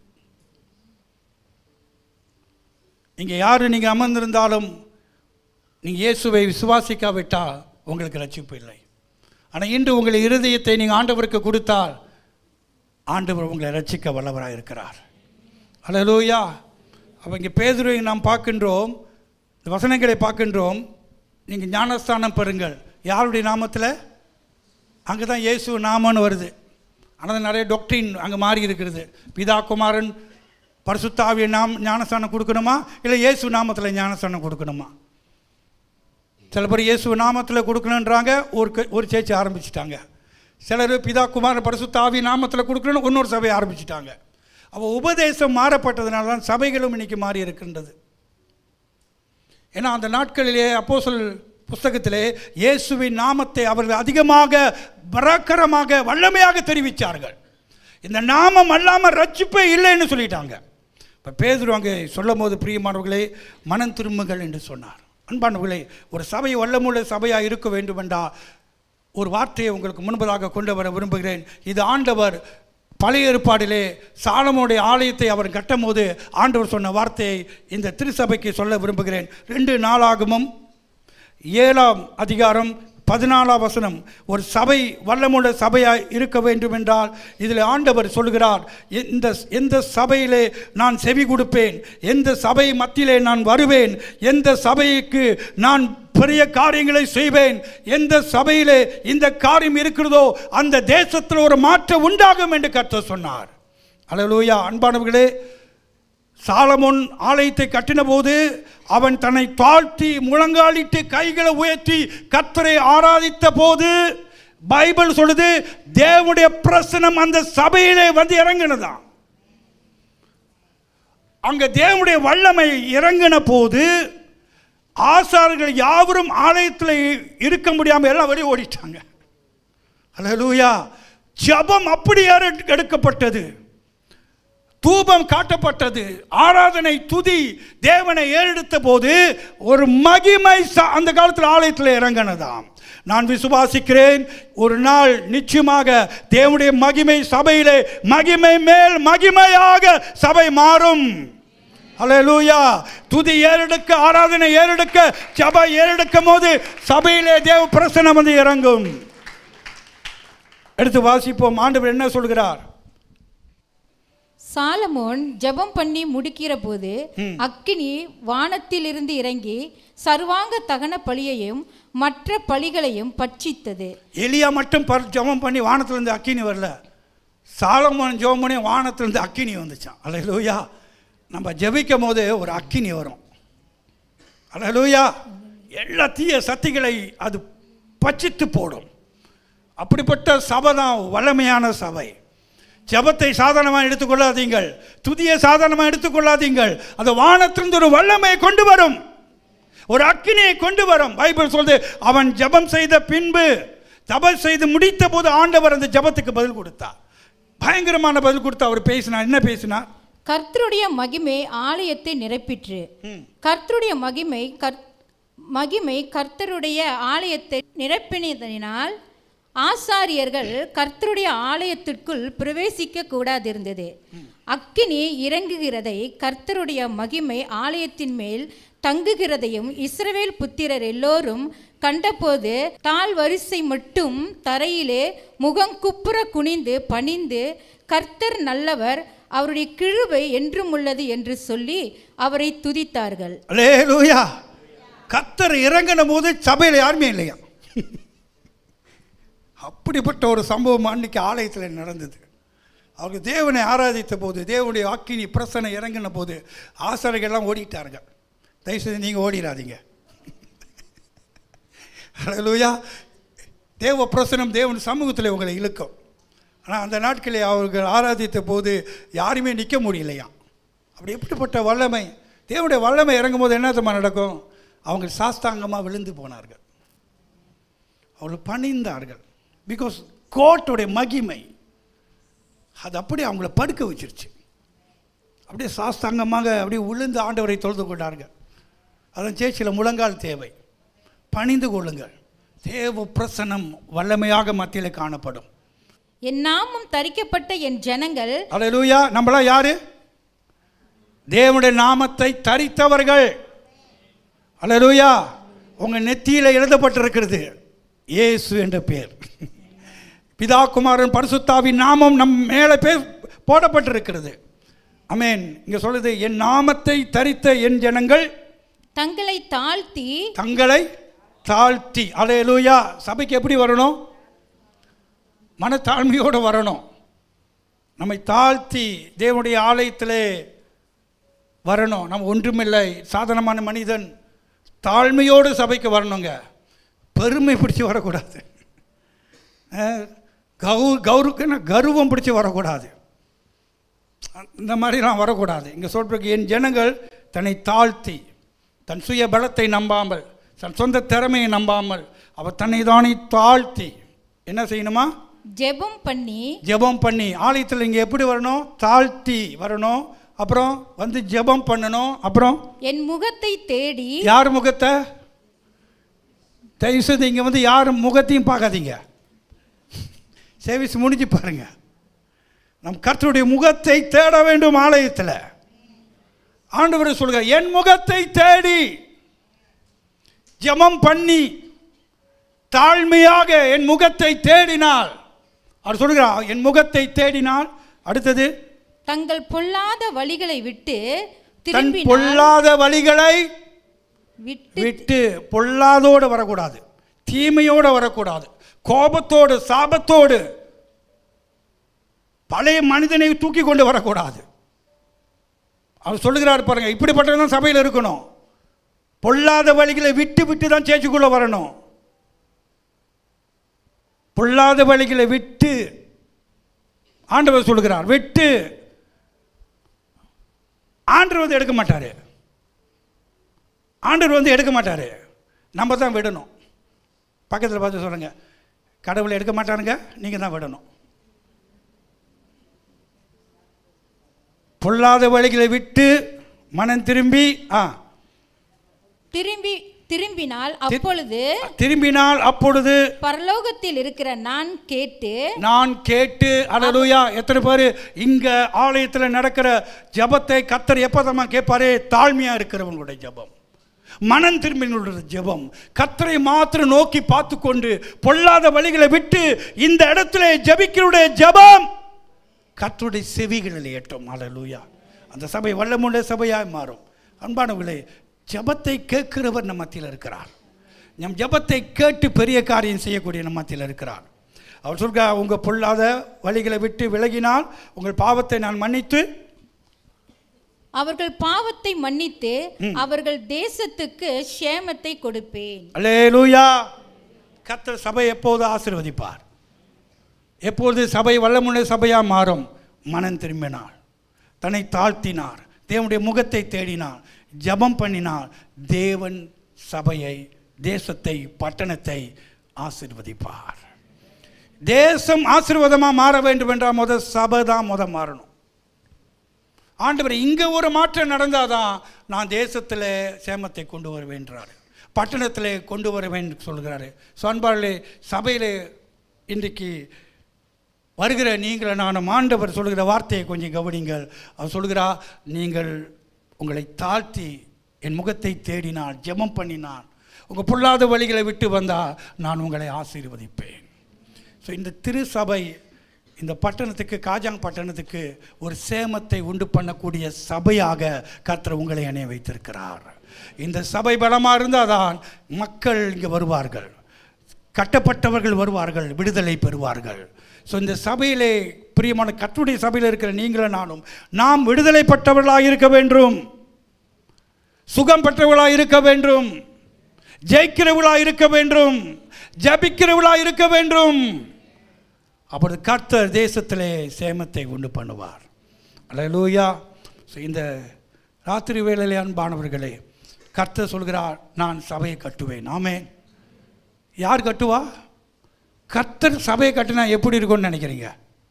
இங்கே யார் நீங்கள் அமர்ந்திருந்தாலும் நீங்கள் இயேசுவை விசுவாசிக்காவிட்டால் உங்களுக்கு ரட்சிப்பு இல்லை ஆனால் இன்று உங்கள் இருதயத்தை நீங்கள் ஆண்டவருக்கு கொடுத்தால் ஆண்டவர் உங்களை ரட்சிக்க வல்லவராக இருக்கிறார் அல்லேலூயா அப்போ இங்கே பேதுருவை நாம் பார்க்கின்றோம் இந்த வசனங்களை பார்க்கின்றோம் நீங்கள் ஞானஸ்தானம் பெறுங்கள் யாருடைய நாமத்தில் அங்கே தான் இயேசு நாமன்னு வருது ஆனால் நிறைய டாக்டரின் அங்கே மாறி இருக்கிறது பிதா குமாரன் பரிசுத்தாவிய நாம் ஞானஸ்தானம் கொடுக்கணுமா இல்லை இயேசு நாமத்தில் ஞானஸ்தானம் கொடுக்கணுமா சில பேர் இயேசு நாமத்தில் கொடுக்கணுன்றாங்க ஒரு க- ஒரு சேர்ச்சி ஆரம்பிச்சிட்டாங்க சிலர் பிதா குமாரன் பரிசுத்தாவி நாமத்தில் கொடுக்கணும்னு இன்னொரு சபையை ஆரம்பிச்சிட்டாங்க அப்போ உபதேசம் மாறப்பட்டதுனால தான் சபைகளும் இன்னைக்கு மாறி இருக்கின்றது ஏன்னா அந்த நாட்களிலே அப்போஸ்தலர் புஸ்தகத்திலே இயேசுவின் நாமத்தை அவர்கள் அதிகமாக பராக்கரமாக வல்லமையாக தெரிவித்தார்கள் இந்த நாமம் அல்லாமல் ரட்சிப்பே இல்லைன்னு சொல்லிட்டாங்க இப்போ பேதுரு அங்கே சொல்லும் போது பிரியமானவர்களே மனம் திரும்புங்கள் என்று சொன்னார் அன்பானவர்களே ஒரு சபை வல்லமுள்ள சபையாக இருக்க வேண்டுமென்றால் ஒரு வார்த்தையை உங்களுக்கு முன்பதாக கொண்டு வர விரும்புகிறேன் இது ஆண்டவர் பழைய ஏற்பாடிலே சாலமோடைய ஆலயத்தை அவர் கட்டும்போது ஆண்டவர் சொன்ன வார்த்தையை இந்த திருச்சபைக்கு சொல்ல விரும்புகிறேன் ரெண்டு நாளாகமும் ஏழாம் அதிகாரம் பதினாலாம் வசனம் ஒரு சபை வல்லமுள்ள சபையாய் இருக்க வேண்டும் என்றால் இதில் ஆண்டவர் சொல்கிறார் இந்த எந்த சபையிலே நான் செவி கொடுப்பேன் எந்த சபை மத்தியிலே நான் வருவேன் எந்த சபைக்கு நான் பெரிய காரியங்களை செய்வேன் எந்த சபையிலே இந்த காரியம் இருக்கிறதோ அந்த தேசத்தில் ஒரு மாற்றம் உண்டாகும் என்று கர்த்தர் சொன்னார் அல்லேலூயா அன்பானவர்களே சாலமோன் ஆலயத்தை கட்டின போது அவன் தன்னை தாழ்த்தி முழங்காலிட்டு கைகளை உயர்த்தி கர்த்தரை ஆராதித்த போது பைபிள் சொல்லுது தேவனுடைய பிரசனம் அந்த சபையிலே வந்து இறங்கினதாம் அங்க தேவனுடைய வல்லமை இறங்கின போது ஆசார்கள் யாவரும் ஆலயத்தில் இருக்க முடியாமல் எல்லாம் வெளியே ஓடிட்டாங்க அல்லேலூயா ஜபம் அப்படி ஏற- எடுக்கப்பட்டது தூபம் காட்டப்பட்டது ஆராதனை துதி தேவனை ஏறெடுத்த போது ஒரு மகிமை ச- அந்த காலத்தில் ஆலயத்தில் இறங்கினதாம் நான் விசுவாசிக்கிறேன் ஒரு நாள் நிச்சயமாக தேவனுடைய மகிமை சபையிலே மகிமை மேல் மகிமையாக சபை மாறும் அல்லேலூயா துதி ஏறெடுக்க ஆராதனை ஏறெடுக்க சபை ஏறெடுக்கும் போது சபையிலே தேவ பிரசனம் வந்து இறங்கும் எடுத்து வாசிப்போம் ஆண்டவர் என்ன சொல்கிறார் சாலமோன் ஜெபம் பண்ணி முடிக்கிற போது அக்கினி வானத்திலிருந்து இறங்கி சர்வாங்க தகன பலியையும் மற்ற பலிகளையும் பட்சித்தது எலியா மட்டும் பர் ஜெபம் பண்ணி வானத்திலிருந்து அக்கினி வரல சாலமோன் ஜெபம் பண்ணி வானத்திலிருந்து அக்கினி வந்துச்சான் அல்லேலூயா நம்ம ஜெபிக்கும் போது ஒரு அக்கினி வரும் அல்லேலூயா எல்லா தீய சக்திகளை அது பச்சித்து போடும் அப்படிப்பட்ட சபை தான் வல்லமையான சபை ஜெபத்தை சாதாரணமாக எடுத்துக்கொள்ளாதீங்கள் துதியை சாதாரணமாக எடுத்துக்கொள்ளாதீங்கள் அந்த வானத்திலிருந்து ஒரு வல்லமையை கொண்டு வரும் ஒரு அக்கினியை கொண்டு வரும் பைபிள் சொல்லுது அவன் ஜெபம் செய்த பின்பு ஜெபம் செய்து முடித்த போது ஆண்டவர் அந்த ஜெபத்துக்கு பதில் கொடுத்தார் பயங்கரமான பதில் கொடுத்து அவர் பேசினார் என்ன பேசினார் கர்த்தருடைய மகிமை ஆலயத்தை நிரப்பிற்று கர்த்தருடைய மகிமை கர் மகிமை கர்த்தருடைய ஆலயத்தை நிரப்பினதினால் ஆசாரியர்கள் கர்த்தருடைய ஆலயத்திற்குள் பிரவேசிக்க கூடாதிருந்தது அக்கினி இறங்குகிறதை கர்த்தருடைய மகிமை ஆலயத்தின் மேல் தங்குகிறதையும் இஸ்ரவேல் புத்திரர் எல்லோரும் கண்டபோது தாழ் வரிசை மட்டும் தரையிலே முகம் குப்புற குனிந்து பணிந்து கர்த்தர் நல்லவர் அவருடைய கிழுவை என்றும் உள்ளது என்று சொல்லி அவரை துதித்தார்கள் அல்லேலூயா கத்தர் இறங்கின போது சபையில் யாருமே இல்லையா அப்படிப்பட்ட ஒரு சம்பவம் அன்னைக்கு ஆலயத்தில் நடந்தது அவங்க தேவனை ஆராதித்த போது தேவனுடைய அக்கினி பிரசனை இறங்கின போது ஆசாரிகள் எல்லாம் ஓடிட்டாருங்க தயவுசெய்து நீங்கள் ஓடிடாதீங்க அல்லேலூயா தேவ பிரசனம் தேவன் சமூகத்தில் உங்களை இழுக்கும் ஆனால் அந்த நாட்களில் அவர்கள் ஆராதித்த போது யாருமே நிற்க முடியலையா அப்படி எப்படிப்பட்ட வல்லமை தேவனுடைய வல்லமை இறங்கும் போது என்ன நடக்கும் அவங்க சாஸ்தாங்கமாக விழுந்து போனார்கள் அவர்கள் பணிந்தார்கள் பிகாஸ் கோட்டுடைய மகிமை அது அப்படியே அவங்கள படுக்க வச்சிருச்சு அப்படியே சாஸ்தாங்கமாக அப்படியே விழுந்து ஆண்டவரை தொழுது கொண்டார்கள் அதன் சேச்சியில் முழங்கால் தேவை பணிந்து கொள்ளுங்கள் தேவ பிரசனம் வல்லமையாக மத்தியில் காணப்படும் என் நாமம் தரிக்கப்பட்ட என் ஜனங்கள் அல்லேலூயா நம்மளாம் யாரு தேவனுடைய நாமத்தை தரித்தவர்கள் அல்லேலூயா உங்க நெத்தியில எழுதப்பட்டிருக்கிறது இயேசு என்ற பேர் பிதா குமாரன் பரிசுத்தாவின் நாமம் நம் மேலே பேர் போடப்பட்டிருக்கிறது அமேன் இங்க சொல்லுது என் நாமத்தை தரித்த என் ஜனங்கள் தங்களை தாழ்த்தி தங்களை தாழ்த்தி அலையலூயா சபைக்கு எப்படி வரணும் மனத்தாழ்மையோடு வரணும் நம்மை தாழ்த்தி தேவனுடைய ஆலயத்திலே வரணும் நம்ம ஒன்றுமில்லை சாதாரணமான மனிதன் தாழ்மையோடு சபைக்கு வரணுங்க பெருமை பிடிச்சி வரக்கூடாது அஹ், கௌ கௌருக்குன்னு கர்வம் பிடிச்சி வரக்கூடாது இந்த மாதிரிலாம் வரக்கூடாது இங்கே சொல்றதுக்கு என் ஜனங்கள் தன்னை தாழ்த்தி தன் சுய பலத்தை நம்பாமல் தன் சொந்த திறமையை நம்பாமல் அவர் தன்னை தானே தாழ்த்தி என்ன செய்யணுமா ஜெபம் பண்ணி ஜெபம் பண்ணி ஆலயத்தில் இங்கே எப்படி வரணும் தாழ்த்தி வரணும் அப்புறம் வந்து ஜெபம் பண்ணணும் அப்புறம் என் முகத்தை தேடி யார் முகத்தை தயவுசெய்து இங்கே வந்து யார் முகத்தையும் பார்க்காதீங்க சர்வீஸ் முடிஞ்சு பாருங்க நம் கர்த்தருடைய முகத்தை தேட வேண்டும் ஆலயத்தில் ஆண்டவர் சொல்லுங்க என் முகத்தை தேடி ஜெபம் பண்ணி தாழ்மையாக என் முகத்தை தேடினால் அவர் சொல்கிறார் என் முகத்தை தேடினால் அடுத்தது தங்கள் பொல்லாத வழிகளை விட்டு தன் திரும்பினால் பொல்லாத வழிகளை விட்டு விட்டு பொல்லாதோடு வரக்கூடாது தீமையோடு வரக்கூடாது கோபத்தோடு சாபத்தோடு பழைய மனிதனை தூக்கி கொண்டு வரக்கூடாது அவர் சொல்லுகிறார் பாருங்க இப்படிப்பட்டவன் தான் சபையில் இருக்கணும் பொல்லாத வழிகளை விட்டு விட்டு தான் சேர்ச்சிக்குள்ளே வரணும் பொல்லாத வழிகளை விட்டு ஆண்டவர் சொல்லுகிறார் விட்டு ஆண்டவர் வந்து எடுக்க மாட்டார் ஆண்டவர் வந்து எடுக்க மாட்டார் நம்ம தான் விடணும் பக்கத்தில் பார்த்து சொல்லுங்க கடவுளை எடுக்க மாட்டானுங்க நீங்கள் தான் விடணும் பொல்லாத வழிகளை விட்டு மனம் திரும்பி ஆ திரும்பி திரும்பினால் அப்பொழுது திரும்பினால் அப்பொழுது பரலோகத்தில் இருக்கிற நான் கேட்டு நான் கேட்டு அலலுயா எத்தனை பேர் இங்க ஆலயத்தில் நடக்கிற ஜெபத்தை கத்தர் எப்போதமா கேட்பாரு தாழ்மையா இருக்கிறவங்களுடைய ஜெபம் மனம் திரும்பினுடைய ஜெபம் கத்தரை மாத்திரம் நோக்கி பார்த்து கொண்டு பொல்லாத வழிகளை விட்டு இந்த இடத்துல ஜெபிக்கிறவுடைய ஜெபம் கத்தருடைய செவிகளில் ஏற்றும் அலலுயா அந்த சபை வல்லமுள்ள சபையாய் மாறும் அன்பானவர்களே ஜெபத்தை கேட்கிறவர் நம் மத்தியில் இருக்கிறார் நம் ஜெபத்தை கேட்டு பெரிய காரியம் செய்யக்கூடிய நம் மத்தியில் இருக்கிறார் அவர் சொல்க உங்கள் பொல்லாத வழிகளை விட்டு விலகினால் உங்கள் பாவத்தை நான் மன்னித்து அவர்கள் பாவத்தை மன்னித்து அவர்கள் தேசத்துக்கு ஷேமத்தை கொடுப்பேன் அல்லேலூயா கர்த்தர் சபை எப்போது ஆசீர்வதிப்பார் எப்பொழுது சபை வல்லமுள்ள சபையாக மாறும் மனம் திரும்பினார் தன்னை தாழ்த்தினார் தேவனுடைய முகத்தை தேடினார் ஜெபம் பண்ணினார் தேவன் சபையை தேசத்தை பட்டணத்தை ஆசீர்வதிப்பார் தேசம் ஆசீர்வாதமாக மாற வேண்டும் என்றால் முத சபை தான் முத மாறணும் ஆண்டவர் இங்கே ஒரு மாற்றம் நடந்தாதான் நான் தேசத்தில் சேமத்தை கொண்டு வருவேன்றார் பட்டணத்தில் கொண்டு வருவேன் சொல்கிறாரு சொன்பாலே சபையில் இன்றைக்கு வருகிற நீங்கள் நானும் ஆண்டவர் சொல்கிற வார்த்தையை கொஞ்சம் கவனிங்கள் அவர் சொல்கிறா நீங்கள் உங்களை தாழ்த்தி என் முகத்தை தேடினான் ஜெபம் பண்ணினான் உங்கள் பொல்லாத வழிகளை விட்டு வந்தால் நான் உங்களை ஆசீர்வதிப்பேன் ஸோ இந்த திருசபை இந்த பட்டணத்துக்கு காஜாங் பட்டணத்துக்கு ஒரு சேமத்தை உண்டு பண்ணக்கூடிய சபையாக கர்த்தர் உங்களை அணைய வைத்திருக்கிறார் இந்த சபை பலமாக இருந்தால் தான் மக்கள் இங்கே வருவார்கள் கட்டப்பட்டவர்கள் வருவார்கள் விடுதலை பெறுவார்கள் ஸோ இந்த சபையிலே பிரியமான கர்த்தருடைய சபையில் இருக்கிற நீங்களும் நானும் நாம் விடுதலைப்பட்டவர்களாக இருக்க வேண்டும் சுகம் பெற்றவர்களாக இருக்க வேண்டும் ஜெயிக்கிறவர்களாக இருக்க வேண்டும் ஜபிக்கிறவர்களாக இருக்க வேண்டும் அப்பொழுது கர்த்தர் தேசத்திலே சேமத்தை உண்டு பண்ணுவார் அல்லேலூயா ஸோ இந்த ராத்திரி வேளையிலே அன்பானவர்களே கர்த்தர் சொல்கிறார் நான் சபையை கட்டுவேன் ஆமே யார் கட்டுவா கர்த்தர் சபையை கட்டினா எப்படி இருக்கும்னு நினைக்கிறீங்க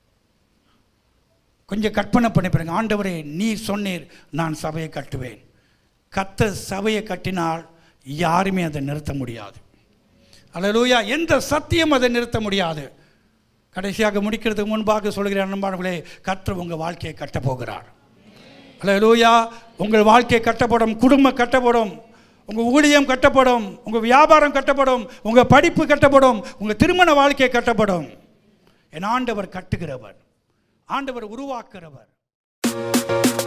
கொஞ்சம் கற்பனை பண்ணி பாருங்க ஆண்டவரே நீர் சொன்னீர் நான் சபையை கட்டுவேன் கர்த்தர் சபையை கட்டினால் யாருமே அதை நிறுத்த முடியாது அல்லேலூயா எந்த சத்தியம் அதை நிறுத்த முடியாது கடைசியாக முடிக்கிறதுக்கு முன்பாக சொல்கிற அன்பானவர்களே கர்த்தர் உங்கள் வாழ்க்கையை கட்டப் போகிறார் அல்லேலூயா உங்கள் வாழ்க்கை கட்டப்படும் குடும்பம் கட்டப்படும் உங்கள் ஊழியம் கட்டப்படும் உங்கள் வியாபாரம் கட்டப்படும் உங்கள் படிப்பு கட்டப்படும் உங்கள் திருமண வாழ்க்கை கட்டப்படும் என் ஆண்டவர் கட்டுகிறவர் ஆண்டவர் உருவாக்குகிறவர்